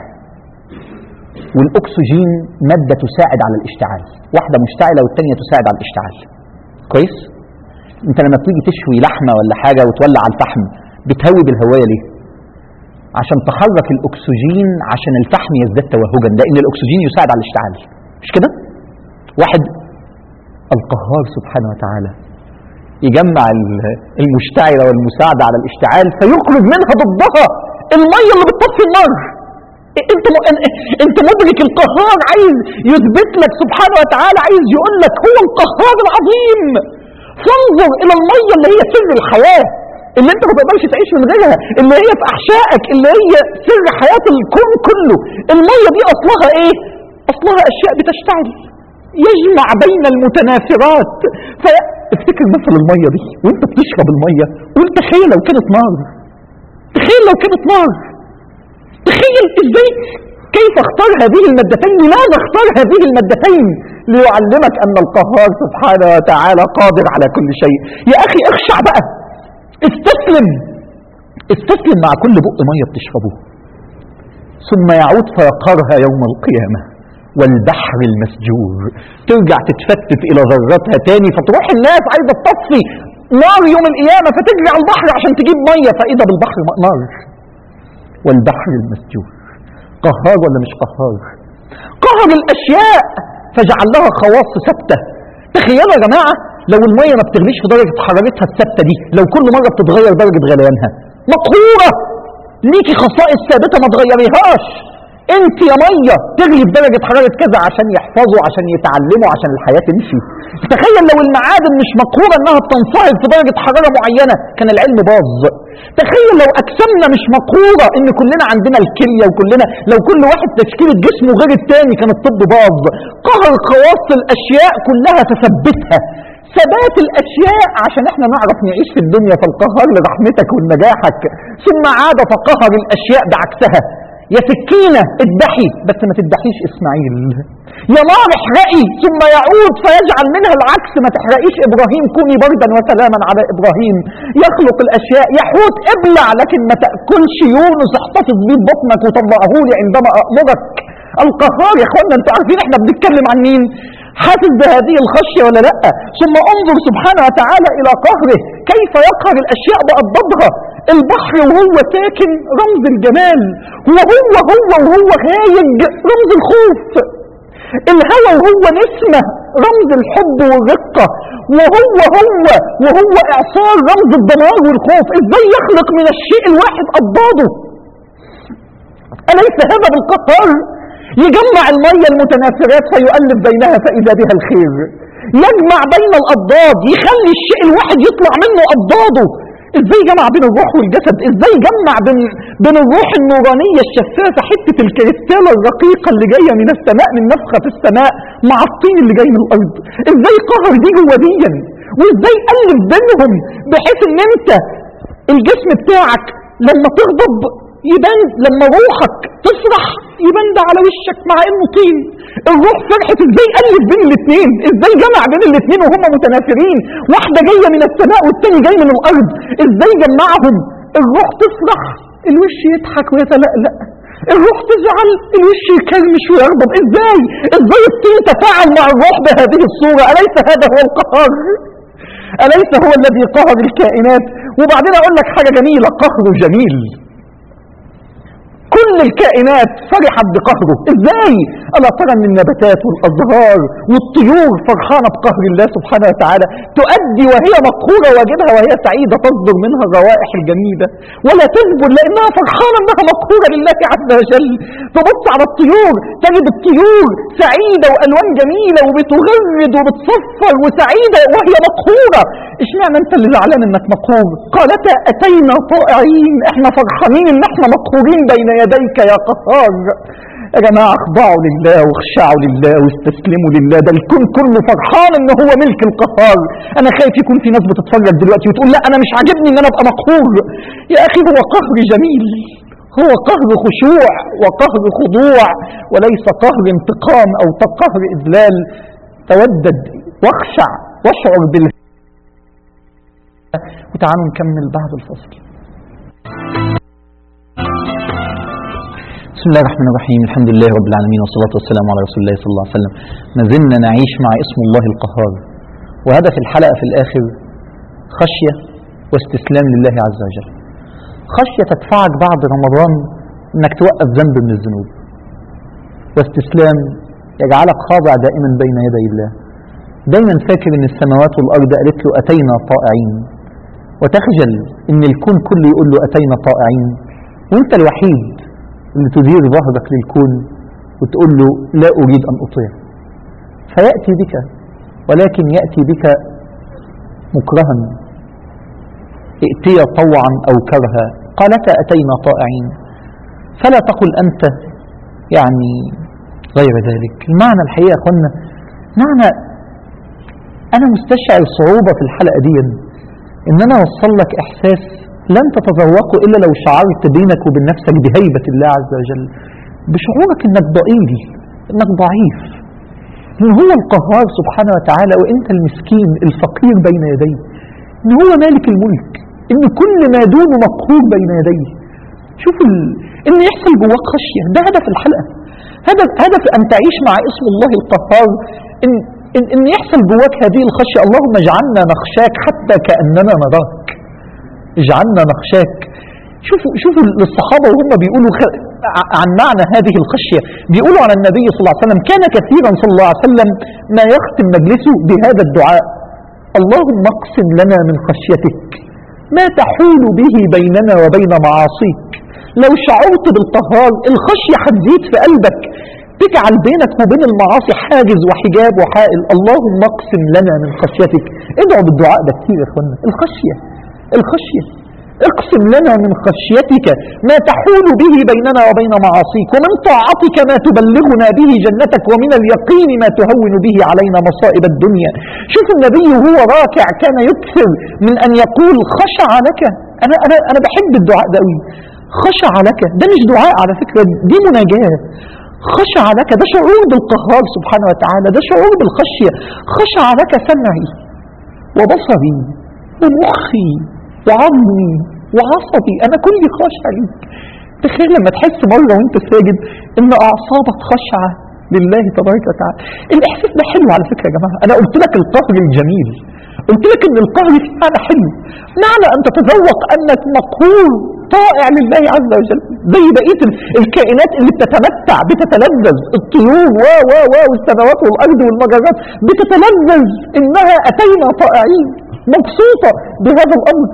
والأكسجين مادة تساعد على الاشتعال واحدة مشتعلة والتانية تساعد على الاشتعال كويس انت لما بتيجي تشوي لحمة ولا حاجة وتولع على الفحم بتهوي بالهواية ليه عشان تحرك الأكسجين عشان الفحم يزداد توهجا لأن الأكسجين يساعد على الاشتعال مش كده واحد القهار سبحانه وتعالى يجمع المشتعلة والمساعدة على الاشتعال فيخرج منها ضدها المية اللي بتطفي النار انت م... انت مدرك القهار عايز يثبت لك سبحانه وتعالى عايز يقول لك هو القهار العظيم فانظر الى المية اللي هي سر الحياة اللي انت ما تقدرش تعيش من غيرها اللي هي في احشائك اللي هي سر حياة الكون كله المية دي اصلها ايه اصلها اشياء بتشتعل يجمع بين المتنافرات فافتكر مثل المية دي وانت بتشرب المية قول تخيل لو كانت نار تخيل لو كانت نار تخيل ازاي كيف اختار هذه المادتين لماذا اختار هذه المادتين ليعلمك ان القهار سبحانه وتعالى قادر على كل شيء يا اخي اخشع بقى استسلم استسلم مع كل بق مية بتشربه ثم يعود فيقرها يوم القيامة والبحر المسجور ترجع تتفتت الى ذراتها تاني فتروح الناس عايزة تطفي نار يوم القيامة فتجري على البحر عشان تجيب مية فاذا بالبحر نار والبحر المسجور قهار ولا مش قهار قهر الاشياء فجعل لها خواص ثابته تخيلوا يا جماعه لو الميه ما بتغليش في درجه حرارتها الثابته دي لو كل مره بتتغير درجه غليانها مقهوره ليكي خصائص ثابته ما تغيريهاش انت يا ميه تغلي بدرجه حراره كذا عشان يحفظوا عشان يتعلموا عشان الحياه تمشي تخيل لو المعادن مش مقهوره انها بتنصهر في درجه حراره معينه كان العلم باظ تخيل لو اجسامنا مش مقهوره ان كلنا عندنا الكليه وكلنا لو كل واحد تشكيله جسمه غير التاني كان الطب باظ قهر خواص الاشياء كلها تثبتها ثبات الاشياء عشان احنا نعرف نعيش في الدنيا فالقهار لرحمتك ولنجاحك ثم عاد فقهر الاشياء بعكسها يا سكينة اذبحي بس ما تذبحيش اسماعيل يا نار احرقي ثم يعود فيجعل منها العكس ما تحرقيش ابراهيم كوني بردا وسلاما على ابراهيم يخلق الاشياء يحوت ابلع لكن ما تاكلش يونس احتفظ بيه ببطنك وطلعه لي عندما امرك القهار يا اخوانا انتوا عارفين احنا بنتكلم عن مين حاسس بهذه الخشية ولا لا ثم انظر سبحانه وتعالى الى قهره كيف يقهر الاشياء بأضدادها البحر وهو ساكن رمز الجمال وهو هو وهو هايج رمز الخوف الهوى وهو نسمة رمز الحب والرقة وهو هو وهو إعصار رمز الدمار والخوف إزاي يخلق من الشيء الواحد أضداده أليس هذا بالقهار يجمع المية المتناثرات فيؤلف بينها فإذا بها الخير يجمع بين الأضداد يخلي الشيء الواحد يطلع منه أضداده ازاي جمع بين الروح والجسد ازاي جمع بين, بين الروح النورانية الشفافة حتة الكريستالة الرقيقة اللي جاية من السماء من نفخة في السماء مع الطين اللي جاي من الأرض ازاي قهر دي جوا ديا وازاي ألف بينهم بحيث ان انت الجسم بتاعك لما تغضب يبان لما روحك تفرح يبان ده على وشك مع انه طين الروح فرحت ازاي الف بين الاثنين ازاي جمع بين الاثنين وهم متنافرين واحده جايه من السماء والتاني جاي من الارض ازاي جمعهم الروح تفرح الوش يضحك ويتلألأ الروح تزعل الوش يكرمش ويغضب ازاي ازاي الطين تفاعل مع الروح بهذه الصوره اليس هذا هو القهار اليس هو الذي قهر الكائنات وبعدين اقول لك حاجه جميله قهر جميل كل الكائنات فرحت بقهره ازاي الا ترى ان النباتات والازهار والطيور فرحانه بقهر الله سبحانه وتعالى تؤدي وهي مقهوره واجبها وهي سعيده تصدر منها الروائح الجميله ولا تذبل لانها فرحانه انها مقهوره لله عز وجل تبص على الطيور تجد الطيور سعيده والوان جميله وبتغرد وبتصفر وسعيده وهي مقهوره اشمعنى انت اللي زعلان انك مقهور قالتا اتينا طائعين احنا فرحانين ان احنا مقهورين بين يديك يا قهار يا جماعة اخضعوا لله واخشعوا لله واستسلموا لله ده الكون كله فرحان ان هو ملك القهار انا خايف يكون في ناس بتتفرج دلوقتي وتقول لا انا مش عاجبني ان انا ابقى مقهور يا اخي هو قهر جميل هو قهر خشوع وقهر خضوع وليس قهر انتقام او قهر اذلال تودد واخشع واشعر بال وتعالوا نكمل بعد الفصل بسم الله الرحمن الرحيم الحمد لله رب العالمين والصلاة والسلام على رسول الله صلى الله عليه وسلم ما زلنا نعيش مع اسم الله القهار وهدف الحلقة في الآخر خشية واستسلام لله عز وجل خشية تدفعك بعد رمضان انك توقف ذنب من الذنوب واستسلام يجعلك خاضع دائما بين يدي الله دايما فاكر ان السماوات والارض قالت له اتينا طائعين وتخجل ان الكون كله يقول له اتينا طائعين وانت الوحيد اللي تدير ظهرك للكون وتقول له لا اريد ان اطيع فياتي بك ولكن ياتي بك مكرها ائتي طوعا او كرها قالتا اتينا طائعين فلا تقل انت يعني غير ذلك المعنى الحقيقه يا اخوانا معنى انا مستشعر صعوبه في الحلقه دي ان انا اوصل لك احساس لن تتذوقه الا لو شعرت بينك وبين نفسك بهيبه الله عز وجل بشعورك انك ضئيل انك ضعيف ان هو القهار سبحانه وتعالى وانت المسكين الفقير بين يديه ان هو مالك الملك ان كل ما دونه مقهور بين يديه شوف ال... ان يحصل جواك خشيه ده هدف الحلقه هدف هدف ان تعيش مع اسم الله القهار ان ان, إن يحصل جواك هذه الخشيه اللهم اجعلنا نخشاك حتى كاننا نراك اجعلنا نخشاك شوفوا شوفوا الصحابه وهم بيقولوا خ... عن معنى هذه الخشيه بيقولوا عن النبي صلى الله عليه وسلم كان كثيرا صلى الله عليه وسلم ما يختم مجلسه بهذا الدعاء اللهم اقسم لنا من خشيتك ما تحول به بيننا وبين معاصيك لو شعرت بالقهار الخشية هتزيد في قلبك تجعل بينك وبين المعاصي حاجز وحجاب وحائل اللهم اقسم لنا من خشيتك ادعوا بالدعاء ده كتير يا اخوانا الخشية الخشية اقسم لنا من خشيتك ما تحول به بيننا وبين معاصيك ومن طاعتك ما تبلغنا به جنتك ومن اليقين ما تهون به علينا مصائب الدنيا شوف النبي وهو راكع كان يكثر من أن يقول خشع لك أنا, أنا, أنا بحب الدعاء ده قوي خشع لك ده مش دعاء على فكرة دي مناجاة خشع لك ده شعور بالقهار سبحانه وتعالى ده شعور بالخشية خشع لك سمعي وبصري ومخي وعظمي وعصبي انا كلي خاشع ليك تخيل لما تحس مرة وانت ساجد ان اعصابك خاشعة لله تبارك وتعالى الاحساس ده حلو على فكرة يا جماعة انا قلت لك القهر الجميل قلت لك ان القهر فيه معنى حلو معنى ان تتذوق انك مقهور طائع لله عز وجل زي بقية ال- الكائنات اللي بتتمتع بتتلذذ الطيور و و و والسماوات والارض والمجرات بتتلذذ انها اتينا طائعين مبسوطة بهذا الامر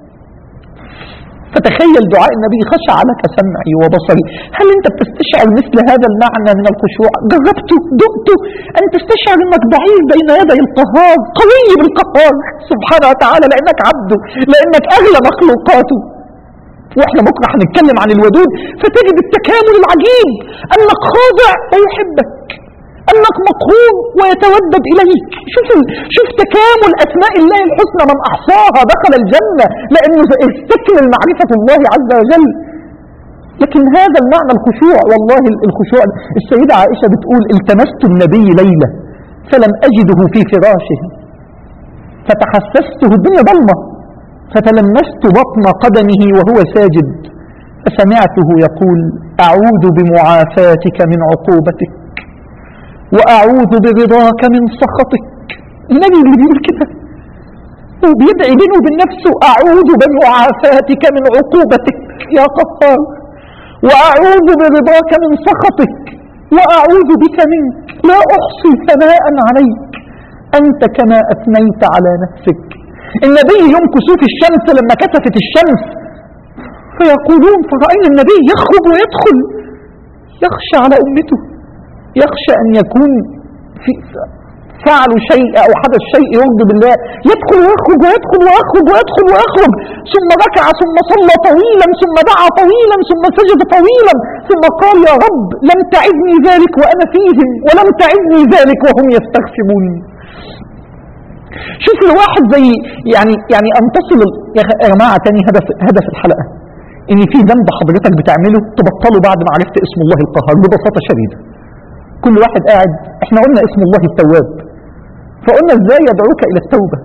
فتخيل دعاء النبي خشع لك سمعي وبصري هل انت بتستشعر مثل هذا المعنى من الخشوع جربته دقته ان تستشعر انك ضعيف بين يدي القهار قوي بالقهار سبحانه وتعالى لانك عبده لانك اغلى مخلوقاته واحنا بكره هنتكلم عن الودود فتجد التكامل العجيب انك خاضع ويحبك انك مقهور ويتودد اليك شوف ال- شوف تكامل اسماء الله الحسنى من احصاها دخل الجنه لانه استكمل معرفه الله عز وجل لكن هذا المعنى الخشوع والله ال- الخشوع السيدة عائشة بتقول التمست النبي ليلة فلم أجده في فراشه فتحسسته الدنيا ضلمة فتلمست بطن قدمه وهو ساجد فسمعته يقول أعوذ بمعافاتك من عقوبتك وأعوذ برضاك من سخطك النبي اللي بيقول كده وبيدعي بينه وبين نفسه أعوذ بمعافاتك من عقوبتك يا قهار وأعوذ برضاك من سخطك وأعوذ بك منك لا أحصي ثناء عليك أنت كما أثنيت على نفسك النبي يوم كسوف الشمس لما كسفت الشمس فيقولون فرأينا النبي يخرج ويدخل يخشى على أمته يخشى أن يكون في فعلوا شيء أو حدث شيء يرضي بالله يدخل ويخرج ويدخل ويخرج ويدخل ويخرج ثم ركع ثم صلى طويلا ثم دعا طويلا ثم سجد طويلا ثم قال يا رب لم تعدني ذلك وأنا فيهم ولم تعدني ذلك وهم يستغفرون شوف الواحد زي يعني يعني ان تصل ال- يا خ- يا جماعه تاني هدف هدف الحلقه ان في ذنب حضرتك بتعمله تبطله بعد ما عرفت اسم الله القهار ببساطه شديده كل واحد قاعد احنا قلنا اسم الله التواب فقلنا ازاي يدعوك الى التوبه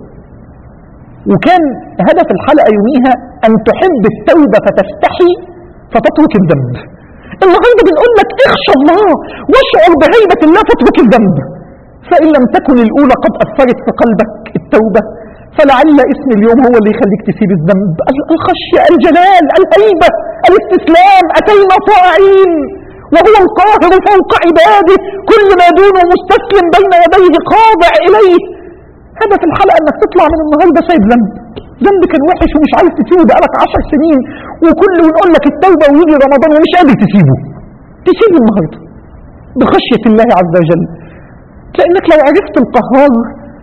وكان هدف الحلقه يوميها ان تحب التوبه فتستحي فتترك الذنب النهارده بنقول لك اخشى الله واشعر بهيبه الله فاترك الذنب فإن لم تكن الأولى قد أثرت في قلبك التوبة فلعل اسم اليوم هو اللي يخليك تسيب الذنب ال- الخشية الجلال الهيبة الاستسلام أتينا طائعين وهو القاهر فوق عباده كل ما دونه مستسلم بين يديه خاضع إليه هدف الحلقة انك تطلع من النهاردة سايب ذنب ذنب كان وحش ومش عارف تسيبه بقالك عشر سنين وكل ونقول لك التوبة ويجي رمضان ومش قادر تسيبه تسيبه النهاردة بخشية الله عز وجل لانك لو عرفت القهار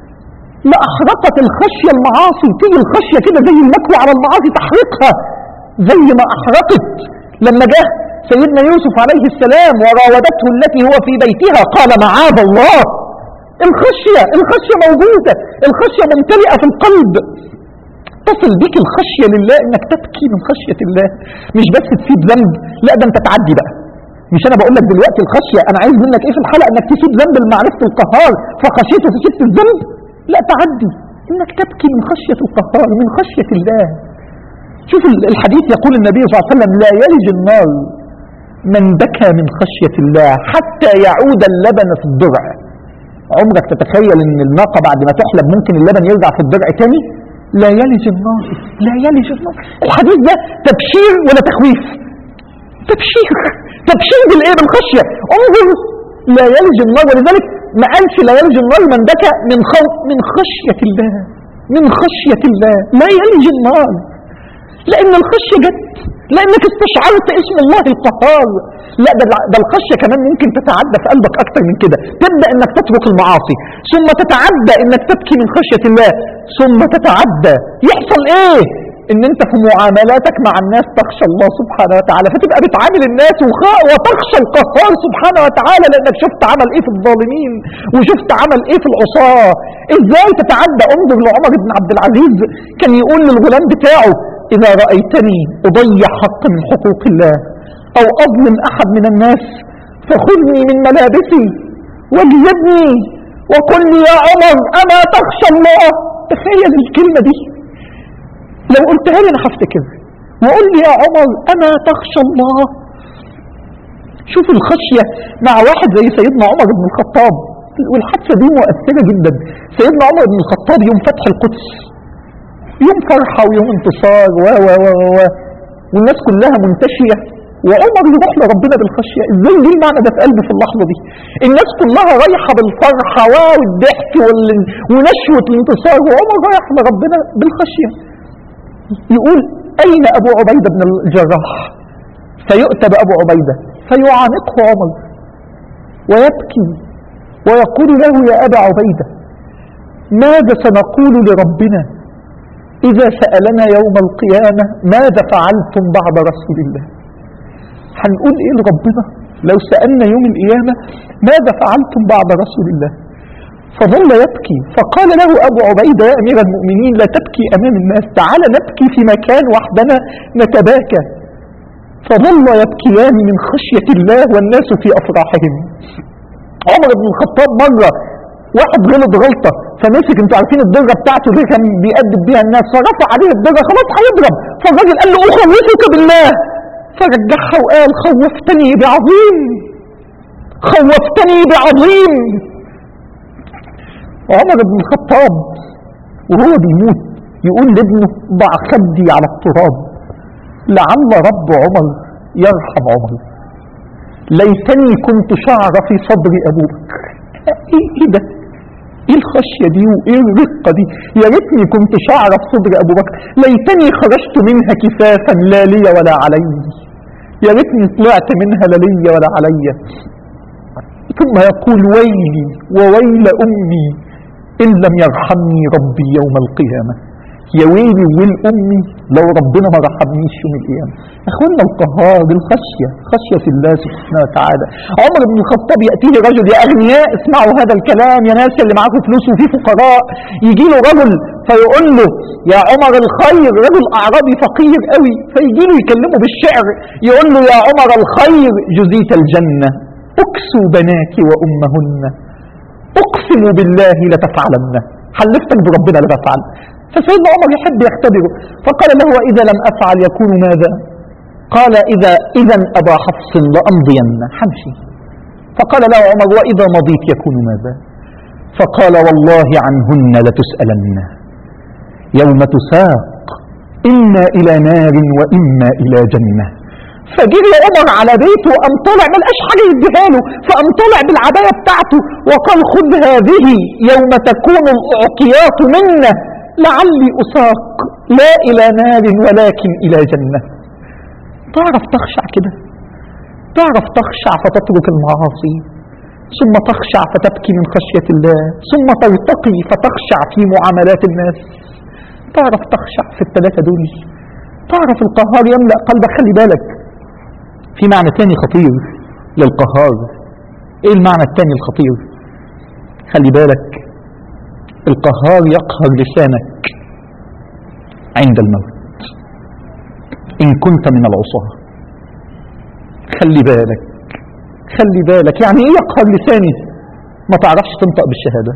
لأحرقت الخشية المعاصي تيجي الخشية كده زي المكوى على المعاصي تحرقها زي ما أحرقت لما جه سيدنا يوسف عليه السلام وراودته التي هو في بيتها قال معاذ الله الخشية الخشية موجودة الخشية ممتلئة في القلب تصل بك الخشية لله انك تبكي من خشية الله مش بس تسيب ذنب لا ده انت تعدي بقى مش انا بقول لك دلوقتي الخشيه انا عايز منك ايه في الحلقه انك تسيب ذنب لمعرفه القهار فخشيته فسبت الذنب لا تعدي انك تبكي من خشيه القهار من خشيه الله شوف ال- الحديث يقول النبي صلى الله عليه وسلم لا يلج النار من بكى من خشيه الله حتى يعود اللبن في الضرع عمرك تتخيل ان الناقه بعد ما تحلب ممكن اللبن يرجع في الضرع تاني لا يلج النار لا يلج النار الحديث ده تبشير ولا تخويف تبشير تبشير بالايه بالخشيه انظر لا يلج النار ولذلك ما قالش لا يلج النار من بكى من خوف من خشيه الله من خشيه الله لا يلج النار لان الخشيه جت لانك استشعرت اسم الله القهار لا ده, ده الخشيه كمان ممكن تتعدى في قلبك اكتر من كده تبدا انك تترك المعاصي ثم تتعدى انك تبكي من خشيه الله ثم تتعدى يحصل ايه ان انت في معاملاتك مع الناس تخشى الله سبحانه وتعالى فتبقى بتعامل الناس وخ- وتخشى القهار سبحانه وتعالى لانك شفت عمل ايه في الظالمين وشفت عمل ايه في العصاة ازاي تتعدى انظر لعمر بن عبد العزيز كان يقول للغلام بتاعه اذا رأيتني اضيع حق من حقوق الله او اظلم احد من الناس فخذني من ملابسي واجلبني وقل لي يا عمر اما تخشى الله تخيل الكلمة دي لو قلتها لي انا هفتكر وقول لي يا عمر اما تخشى الله شوف الخشية مع واحد زي سيدنا عمر بن الخطاب والحادثة دي مؤثرة جدا سيدنا عمر بن الخطاب يوم فتح القدس يوم فرحة ويوم انتصار و و و و و والناس كلها منتشية وعمر يروح لربنا بالخشية ازاي ليه المعنى ده في قلبي في اللحظة دي الناس كلها رايحة بالفرحة والضحك وال- ونشوة الانتصار وعمر رايح لربنا بالخشية يقول أين أبو عبيدة بن الجراح فيؤتى بأبو عبيدة فيعانقه عمر ويبكي ويقول له يا أبا عبيدة ماذا سنقول لربنا إذا سألنا يوم القيامة ماذا فعلتم بعد رسول الله هنقول إيه لربنا لو سألنا يوم القيامة ماذا فعلتم بعد رسول الله فظل يبكي فقال له أبو عبيدة يا أمير المؤمنين لا تبكي أمام الناس تعال نبكي في مكان وحدنا نتباكى فظل يبكيان من خشية الله والناس في أفراحهم عمر بن الخطاب مرة واحد غلط غلطة فمسك انتوا عارفين الدرة بتاعته اللي كان بيأدب بيها الناس فرفع عليه الدرة خلاص هيضرب فالراجل قال له أخوفك بالله فرجعها وقال خوفتني بعظيم خوفتني بعظيم عمر بن الخطاب وهو بيموت يقول لابنه ضع خدي على التراب لعل رب عمر يرحم عمر ليتني كنت شعر في صدر ابو بكر ايه, إيه ده ايه الخشية دي وايه الرقة دي يا ريتني كنت شعر في صدر ابو بكر ليتني خرجت منها كفافا لا لي ولا علي يا ريتني طلعت منها لا لي ولا علي ثم يقول ويلي وويل امي ان لم يرحمني ربي يوم القيامه يا ويلي ويل امي لو ربنا ما رحمنيش يوم القيامه اخوانا القهار الخشيه خشيه الله سبحانه وتعالى عمر بن الخطاب ياتيه رجل يا اغنياء اسمعوا هذا الكلام يا ناس اللي معاكم فلوس وفي فقراء يجي له رجل فيقول له يا عمر الخير رجل اعرابي فقير قوي فيجي له يكلمه بالشعر يقول له يا عمر الخير جزيت الجنه اكسوا بناك وامهن اقسم بالله لتفعلن حلفتك بربنا لتفعل فسيدنا عمر يحب يختبره فقال له واذا لم افعل يكون ماذا قال اذا اذا ابا حفص لامضين حمشي فقال له عمر واذا مضيت يكون ماذا فقال والله عنهن لتسالن يوم تساق اما الى نار واما الى جنه فجري عمر على بيته وقام طالع ما لقاش حاجه يديها له فقام طالع بالعبايه بتاعته وقال خذ هذه يوم تكون الاعطيات منا لعلي اساق لا الى نار ولكن الى جنه تعرف تخشع كده تعرف تخشع فتترك المعاصي ثم تخشع فتبكي من خشيه الله ثم ترتقي فتخشع في معاملات الناس تعرف تخشع في الثلاثه دول تعرف القهار يملا قلبك خلي بالك في معنى تاني خطير للقهار ايه المعنى التاني الخطير خلي بالك القهار يقهر لسانك عند الموت ان كنت من العصاة خلي بالك خلي بالك يعني ايه يقهر لساني ما تعرفش تنطق بالشهادة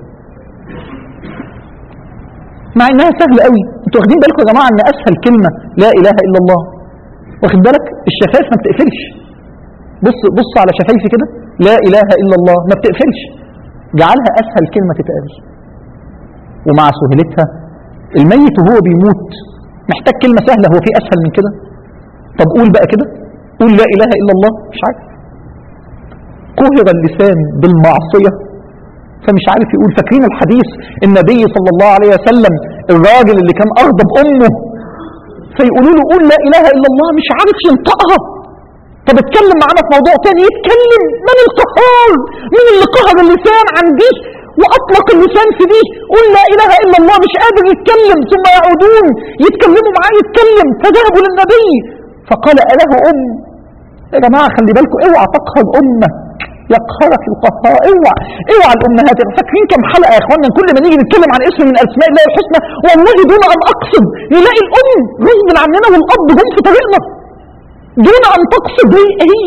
مع انها سهلة قوي انتوا واخدين بالكم يا جماعة ان اسهل كلمة لا اله الا الله واخد بالك الشفايف ما بتقفلش بص بص على شفايفي كده لا اله الا الله ما بتقفلش جعلها اسهل كلمه تتقال ومع سهولتها الميت وهو بيموت محتاج كلمه سهله هو في اسهل من كده طب قول بقى كده قول لا اله الا الله مش عارف قهر اللسان بالمعصيه فمش عارف يقول فاكرين الحديث النبي صلى الله عليه وسلم الراجل اللي كان اغضب امه فيقولوا له قول لا اله الا الله مش عارف ينطقها طب اتكلم معانا في موضوع تاني يتكلم من القهار مين اللي قهر اللسان عن دي واطلق اللسان في دي قول لا اله الا الله مش قادر يتكلم ثم يعودون يتكلموا معاه يتكلم فذهبوا للنبي فقال اله ام يا جماعه خلي بالكم اوعى تقهر امك يقهرك القهار اوعى اوعى الامهات فاكرين كم حلقه يا اخوانا كل ما نيجي نتكلم عن اسم من اسماء الله الحسنى والله دون ان اقصد نلاقي الام غصب عننا والاب جم في طريقنا دون ان تقصد هي هي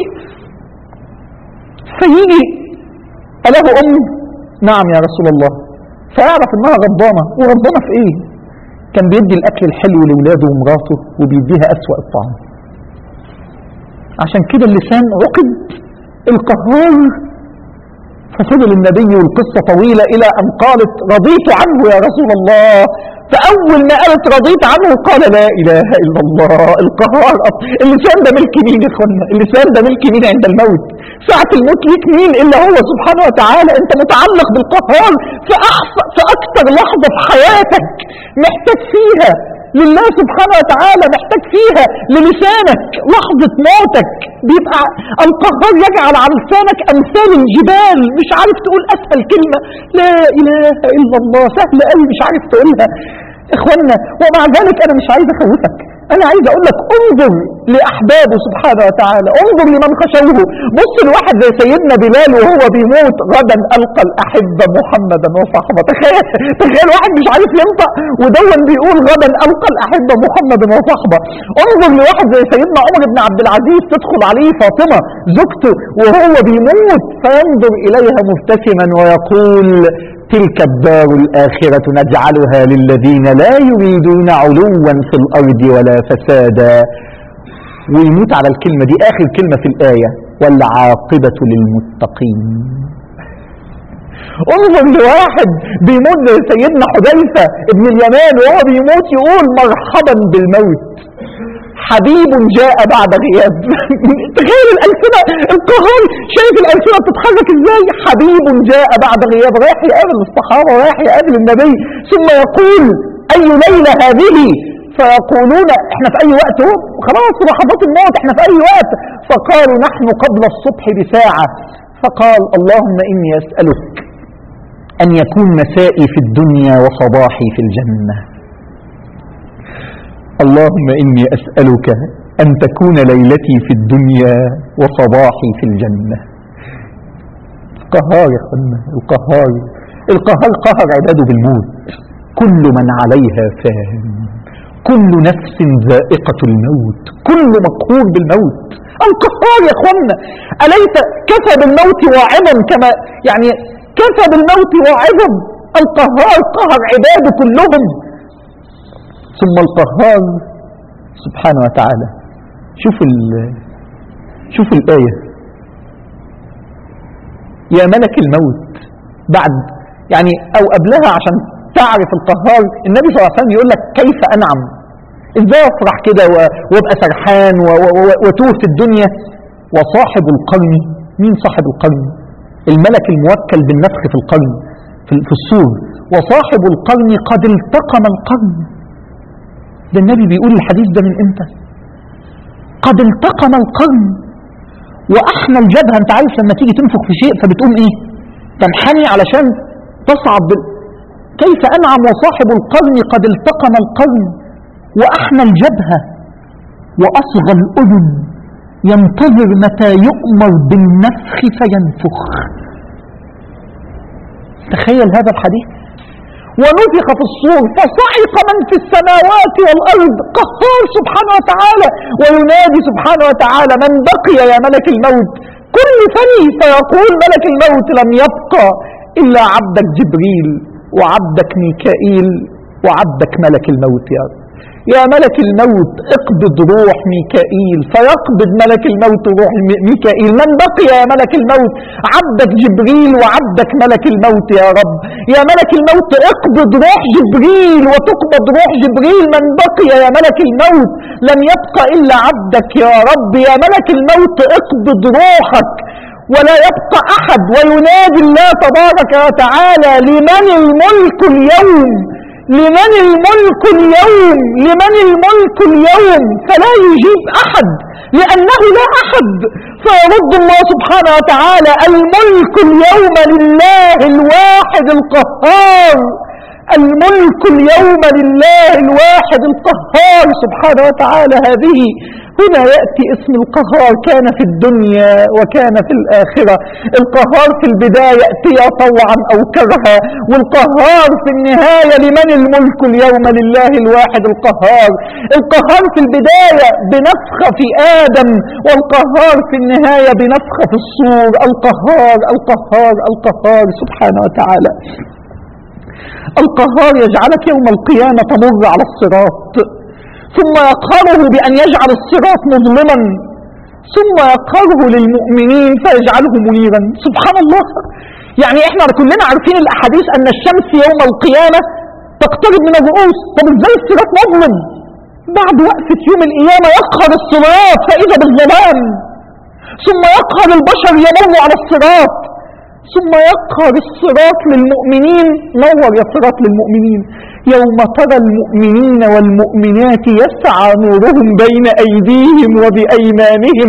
فيجي اله ام نعم يا رسول الله فيعرف انها غضبانه وغضبانه في ايه كان بيدي الاكل الحلو لاولاده ومراته وبيديها اسوا الطعام عشان كده اللسان عقد القهار ففضل النبي والقصة طويلة إلى أن قالت رضيت عنه يا رسول الله فأول ما قالت رضيت عنه قال لا إله إلا الله القهار اللسان ده ملك مين يا إخوانا اللسان ده ملك مين عند الموت ساعة الموت ليك مين إلا هو سبحانه وتعالى أنت متعلق بالقهار في, أحف... في أكثر لحظة في حياتك محتاج فيها لله سبحانه وتعالى محتاج فيها للسانك لحظة موتك بيبقى القهار يجعل على لسانك أمثال الجبال مش عارف تقول أسهل كلمة لا إله إلا الله سهل قوي مش عارف تقولها إخوانا ومع ذلك أنا مش عايز أخوفك أنا عايز أقول لك انظر لأحبابه سبحانه وتعالى انظر لمن خشوه بص لواحد زي سيدنا بلال وهو بيموت غدا ألقى الأحبة محمدا وصحبه تخيل تخيل واحد مش عارف ينطق ودون بيقول غدا ألقى الأحبة محمدا وصحبه انظر لواحد زي سيدنا عمر بن عبد العزيز تدخل عليه فاطمة زوجته وهو بيموت فينظر إليها مبتسما ويقول تلك الدار الآخرة نجعلها للذين لا يريدون علوا في الأرض ولا فسادا ويموت على الكلمة دي آخر كلمة في الآية والعاقبة للمتقين انظر لواحد بيموت زي سيدنا حذيفة ابن اليمان وهو بيموت يقول مرحبا بالموت حبيب جاء بعد غياب تخيل الألسنة القهار شايف الألسنة بتتحرك ازاي حبيب جاء بعد غياب رايح يقابل الصحابة رايح يقابل النبي ثم يقول أي ليلة هذه فيقولون احنا في اي وقت هو خلاص لحظات الموت احنا في اي وقت فقالوا نحن قبل الصبح بساعة فقال اللهم اني اسألك ان يكون مسائي في الدنيا وصباحي في الجنة اللهم إني أسألك أن تكون ليلتي في الدنيا وصباحي في الجنة القهار يا أخوانا القهار القهار قهر عباده بالموت كل من عليها فان كل نفس ذائقة الموت كل مقهور بالموت القهار يا أخوانا أليس كفى بالموت واعظا كما يعني كفى بالموت واعظا القهار قهر عباده كلهم ثم القهار سبحانه وتعالى شوف ال شوف الآية يا ملك الموت بعد يعني أو قبلها عشان تعرف القهار النبي صلى الله عليه وسلم يقول لك كيف أنعم ازاي افرح كده و- وابقى سرحان و- و- و- واتوه في الدنيا وصاحب القرن مين صاحب القرن الملك الموكل بالنفخ في القرن في في الصور وصاحب القرن قد التقم القرن ده النبي بيقول الحديث ده من امتى قد التقم القرن واحنى الجبهه انت عارف لما تيجي تنفخ في شيء فبتقوم ايه تنحني علشان تصعد بال... كيف انعم وصاحب القرن قد التقم القرن واحنى الجبهه واصغى الاذن ينتظر متى يؤمر بالنفخ فينفخ تخيل هذا الحديث ونفخ في الصور فصعق من في السماوات والأرض قهار سبحانه وتعالى وينادي سبحانه وتعالى من بقي يا ملك الموت كل فني فيقول ملك الموت لم يبقى إلا عبدك جبريل وعبدك ميكائيل وعبدك ملك الموت يا رب يا ملك الموت اقبض روح ميكائيل فيقبض ملك الموت روح مي- ميكائيل من بقي يا ملك الموت عبدك جبريل وعبدك ملك الموت يا رب يا ملك الموت اقبض روح جبريل وتقبض روح جبريل من بقي يا ملك الموت لم يبق إلا عبدك يا رب يا ملك الموت اقبض روحك ولا يبقى أحد وينادي الله تبارك وتعالى لمن الملك اليوم لمن الملك اليوم لمن الملك اليوم فلا يجيب أحد لأنه لا أحد فيرد الله سبحانه وتعالى الملك اليوم لله الواحد القهار الملك اليوم لله الواحد القهار سبحانه وتعالى هذه هنا يأتي اسم القهار كان في الدنيا وكان في الآخرة القهار في البداية يأتي طوعا أو كرها والقهار في النهاية لمن الملك اليوم لله الواحد القهار القهار في البداية بنفخة في آدم والقهار في النهاية بنفخة في الصور القهار القهار القهار سبحانه وتعالى القهار يجعلك يوم القيامة تمر على الصراط ثم يقهره بأن يجعل الصراط مظلما ثم يقهره للمؤمنين فيجعله منيرا سبحان الله يعني احنا كلنا عارفين الاحاديث ان الشمس يوم القيامة تقترب من الرؤوس طب ازاي الصراط مظلم بعد وقفة يوم القيامة يقهر الصراط فإذا بالظلام ثم يقهر البشر يمروا على الصراط ثم يقهر الصراط للمؤمنين نور يا صراط للمؤمنين يوم ترى المؤمنين والمؤمنات يسعى نورهم بين أيديهم وبأيمانهم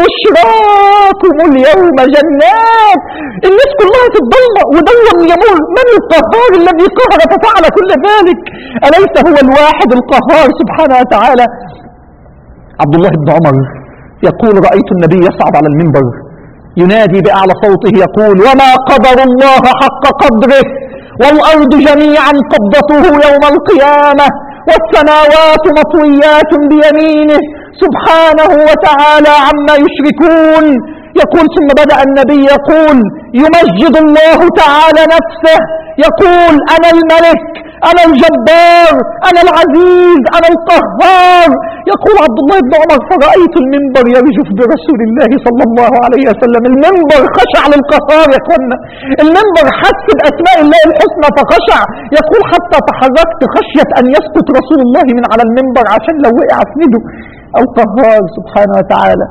بشراكم اليوم جنات الناس كلها تتضلع ودوم يمر من القهار الذي قهر ففعل كل ذلك أليس هو الواحد القهار سبحانه وتعالى عبد الله بن عمر يقول رأيت النبي يصعد على المنبر ينادي بأعلى صوته يقول وما قدر الله حق قدره والأرض جميعا قبضته يوم القيامة والسماوات مطويات بيمينه سبحانه وتعالى عما يشركون يقول ثم بدأ النبي يقول يمجد الله تعالى نفسه يقول أنا الملك أنا الجبار أنا العزيز أنا القهار يقول عبد الله بن عمر فرأيت المنبر يرجف برسول الله صلى الله عليه وسلم المنبر خشع للقهار يا اخوانا المنبر حس بأسماء الله الحسنى فخشع يقول حتى تحركت خشية أن يسقط رسول الله من على المنبر عشان لو وقع اسنده القهار سبحانه وتعالى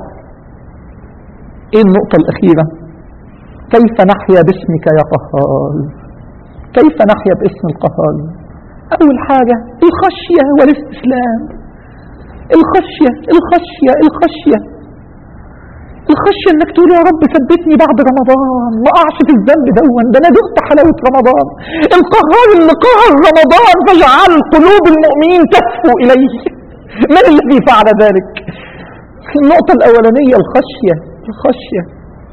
ايه النقطة الأخيرة كيف نحيا باسمك يا قهار كيف نحيا باسم القهار أول حاجة الخشية والاستسلام الخشية الخشية الخشية الخشية انك تقول يا رب ثبتني بعد رمضان ما اقعش في الذنب دون ده انا دقت حلاوة رمضان القهار اللي قهر رمضان فجعل قلوب المؤمنين تهفو اليه من الذي فعل ذلك النقطة الأولانية الخشية الخشية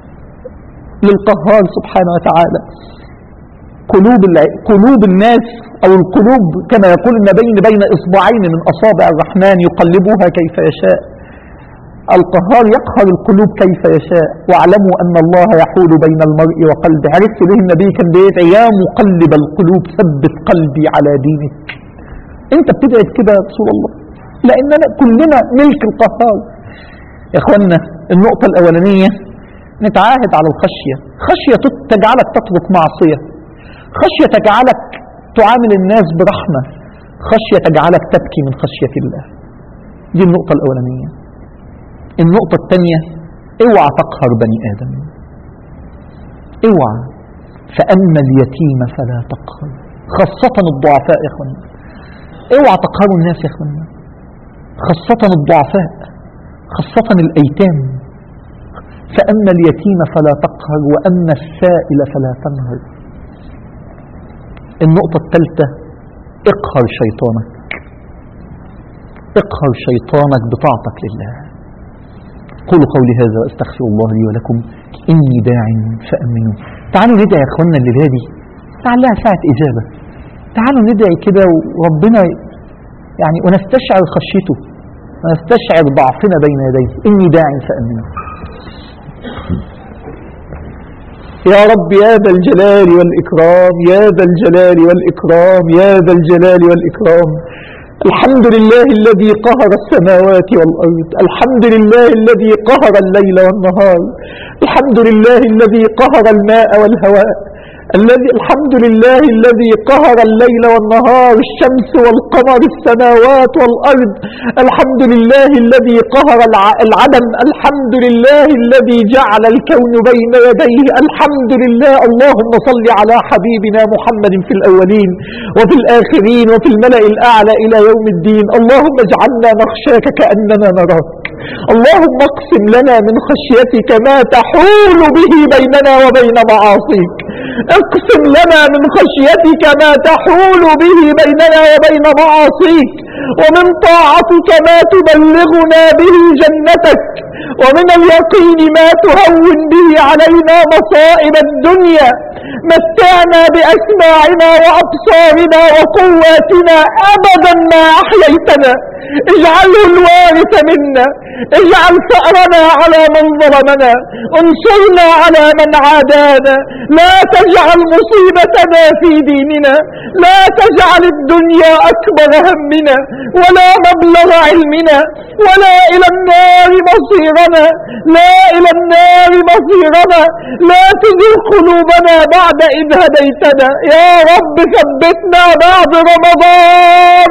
للقهار سبحانه وتعالى قلوب الع... قلوب الناس أو القلوب كما يقول النبي بين إصبعين من أصابع الرحمن يقلبها كيف يشاء القهار يقهر القلوب كيف يشاء واعلموا أن الله يحول بين المرء وقلبه عرفت ليه النبي كان بيدعي يا مقلب القلوب ثبت قلبي على دينك انت بتدعي كده يا رسول الله لأننا كلنا ملك القهار يا اخوانا النقطة الأولانية نتعاهد على الخشية خشية تجعلك تترك معصية خشية تجعلك تعامل الناس برحمة خشية تجعلك تبكي من خشية الله دي النقطة الأولانية النقطة الثانية اوعى تقهر بني آدم اوعى فأما اليتيم فلا تقهر خاصة الضعفاء يا اخوانا اوعى تقهروا الناس يا اخوانا خاصة الضعفاء خاصة الأيتام فأما اليتيم فلا تقهر وأما السائل فلا تنهر النقطة الثالثة اقهر شيطانك اقهر شيطانك بطاعتك لله قولوا قولي هذا واستغفر الله لي ولكم إني داع فأمنوا تعالوا ندعي يا اخوانا الليلة دي لعلها ساعة إجابة تعالوا ندعي كده وربنا يعني ونستشعر خشيته ونستشعر ضعفنا بين يديه إني داع فأمنوا يا رب يا ذا الجلال والإكرام يا ذا الجلال والإكرام يا ذا الجلال والإكرام الحمد لله الذي قهر السماوات والأرض الحمد لله الذي قهر الليل والنهار الحمد لله الذي قهر الماء والهواء الذي الحمد لله الذي قهر الليل والنهار الشمس والقمر السماوات والأرض الحمد لله الذي قهر الع- العدم الحمد لله الذي جعل الكون بين يديه الحمد لله اللهم صل على حبيبنا محمد في الأولين وفي الآخرين وفي الملأ الأعلى إلى يوم الدين اللهم اجعلنا نخشاك كأننا نراك اللهم اقسم لنا من خشيتك ما تحول به بيننا وبين معاصيك اقسم لنا من خشيتك ما تحول به بيننا وبين معاصيك ومن طاعتك ما تبلغنا به جنتك ومن اليقين ما تهون به علينا مصائب الدنيا متعنا بأسماعنا وأبصارنا وقواتنا أبدا ما أحييتنا اجعله الوارث منا اجعل ثأرنا على من ظلمنا انصرنا على من عادانا لا تجعل مصيبتنا في ديننا لا تجعل الدنيا أكبر همنا ولا مبلغ علمنا ولا إلى النار مصيرنا لا إلى النار مصيرنا لا تزغ قلوبنا بعد إذ هديتنا يا رب ثبتنا بعد رمضان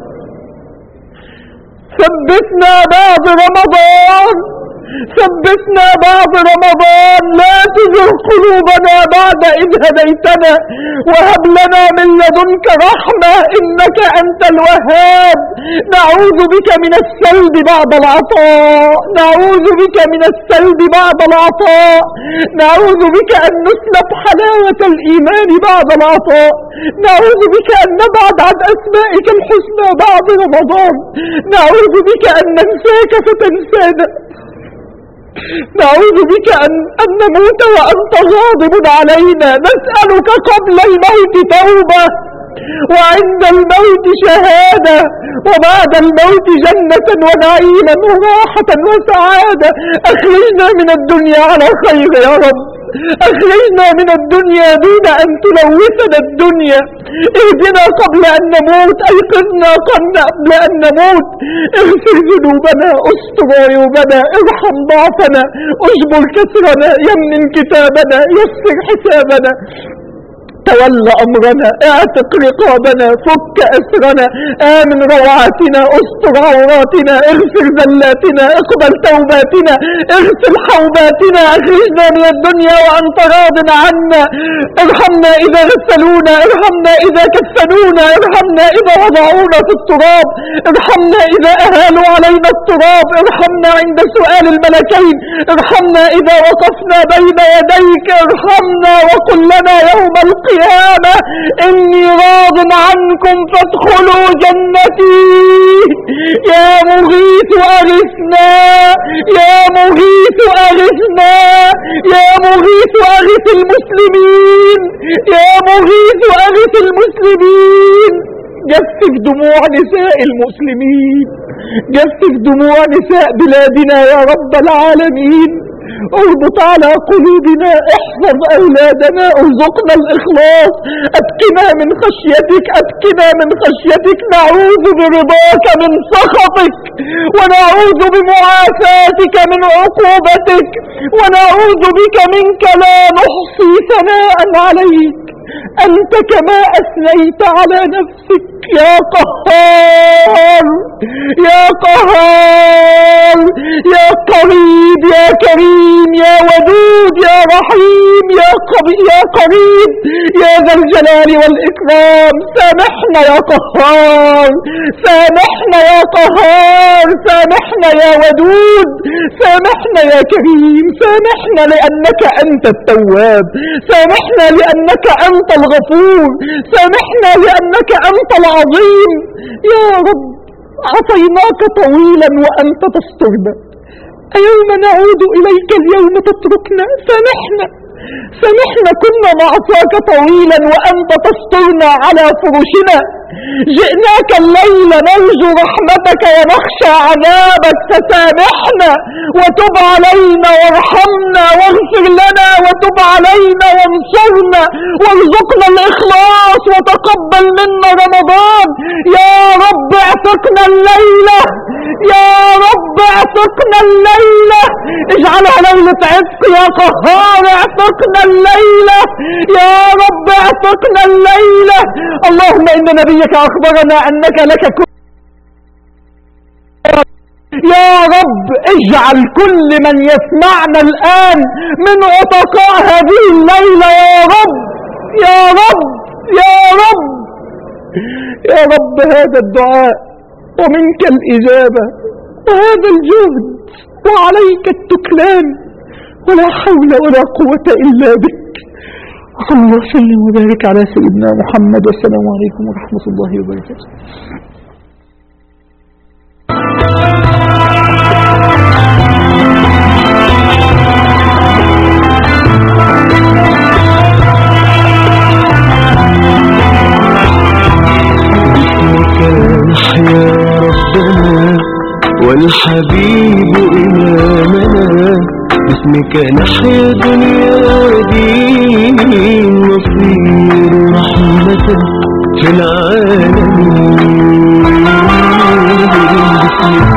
ثبتنا بعد رمضان ثبتنا بعد رمضان لا تزغ قلوبنا بعد إذ هديتنا وهب لنا من لدنك رحمة إنك أنت الوهاب نعوذ بك من السلب بعد العطاء نعوذ بك من السلب بعد العطاء نعوذ بك أن نسلب حلاوة الإيمان بعد العطاء نعوذ بك أن نبعد عن أسمائك الحسنى بعد رمضان نعوذ بك أن ننساك فتنسانا نعوذ بك أن, أن نموت وأنت غاضب علينا نسألك قبل الموت توبة وعند الموت شهادة وبعد الموت جنة ونعيما وراحة وسعادة أخرجنا من الدنيا على خير يا رب أخرجنا من الدنيا دون أن تلوثنا الدنيا اهدنا قبل أن نموت أيقظنا قبل أن نموت اغفر ذنوبنا استر عيوبنا ارحم ضعفنا اجبر كسرنا يمن كتابنا يسر حسابنا تول أمرنا اعتق رقابنا فك أسرنا آمن روعاتنا استر عوراتنا اغفر ذلاتنا اقبل توباتنا اغسل حوباتنا اخرجنا من الدنيا وأنت راض عنا ارحمنا إذا غسلونا ارحمنا إذا كفنونا ارحمنا إذا وضعونا في التراب ارحمنا إذا أهالوا علينا التراب ارحمنا عند سؤال الملكين ارحمنا إذا وقفنا بين يديك ارحمنا وقل لنا يوم القيامة القيامة إني راض عنكم فادخلوا جنتي يا مغيث أغثنا يا مغيث أغثنا يا مغيث أغث المسلمين يا مغيث أغث المسلمين جفف دموع نساء المسلمين جفف دموع نساء بلادنا يا رب العالمين اربط على قلوبنا احفظ اولادنا ارزقنا الاخلاص اتقنا من خشيتك اتقنا من خشيتك نعوذ برضاك من سخطك ونعوذ بمعافاتك من عقوبتك ونعوذ بك منك لا نحصي ثناء عليك أنت كما أثنيت على نفسك يا قهار يا قهار يا قريب يا كريم يا ودود يا رحيم يا قبي يا قريب يا ذا الجلال والإكرام سامحنا يا قهار سامحنا يا قهار سامحنا يا ودود سامحنا يا كريم سامحنا لأنك أنت التواب سامحنا لأنك أنت الغفور سامحنا لأنك أنت العظيم يا رب عصيناك طويلا وأنت تسترنا أيوم نعود إليك اليوم تتركنا سامحنا سامحنا كنا نعصاك طويلا وأنت تسترنا على فرشنا جئناك الليل نرجو رحمتك ونخشى عذابك فسامحنا وتب علينا وارحمنا واغفر لنا وتب علينا وانصرنا وارزقنا الإخلاص وتقبل منا رمضان يا رب اعتقنا الليلة يا رب اعتقنا الليلة اجعلها ليلة عتق يا قهار اعتقنا الليلة يا رب اعتقنا الليلة اللهم ان نبيك اخبرنا انك لك كل يا رب اجعل كل من يسمعنا الآن من عتقاء هذه الليلة يا رب يا رب يا رب يا رب هذا الدعاء ومنك الإجابة وهذا الجهد وعليك التكلان ولا حول ولا قوة إلا بك وصلى الله وسلم وبارك على سيدنا محمد والسلام عليكم ورحمة الله وبركاته
باسمك نحيا ربنا والحبيب إمامنا باسمك نحيا دنيا ودين نصير رحمة في العالمين باسمك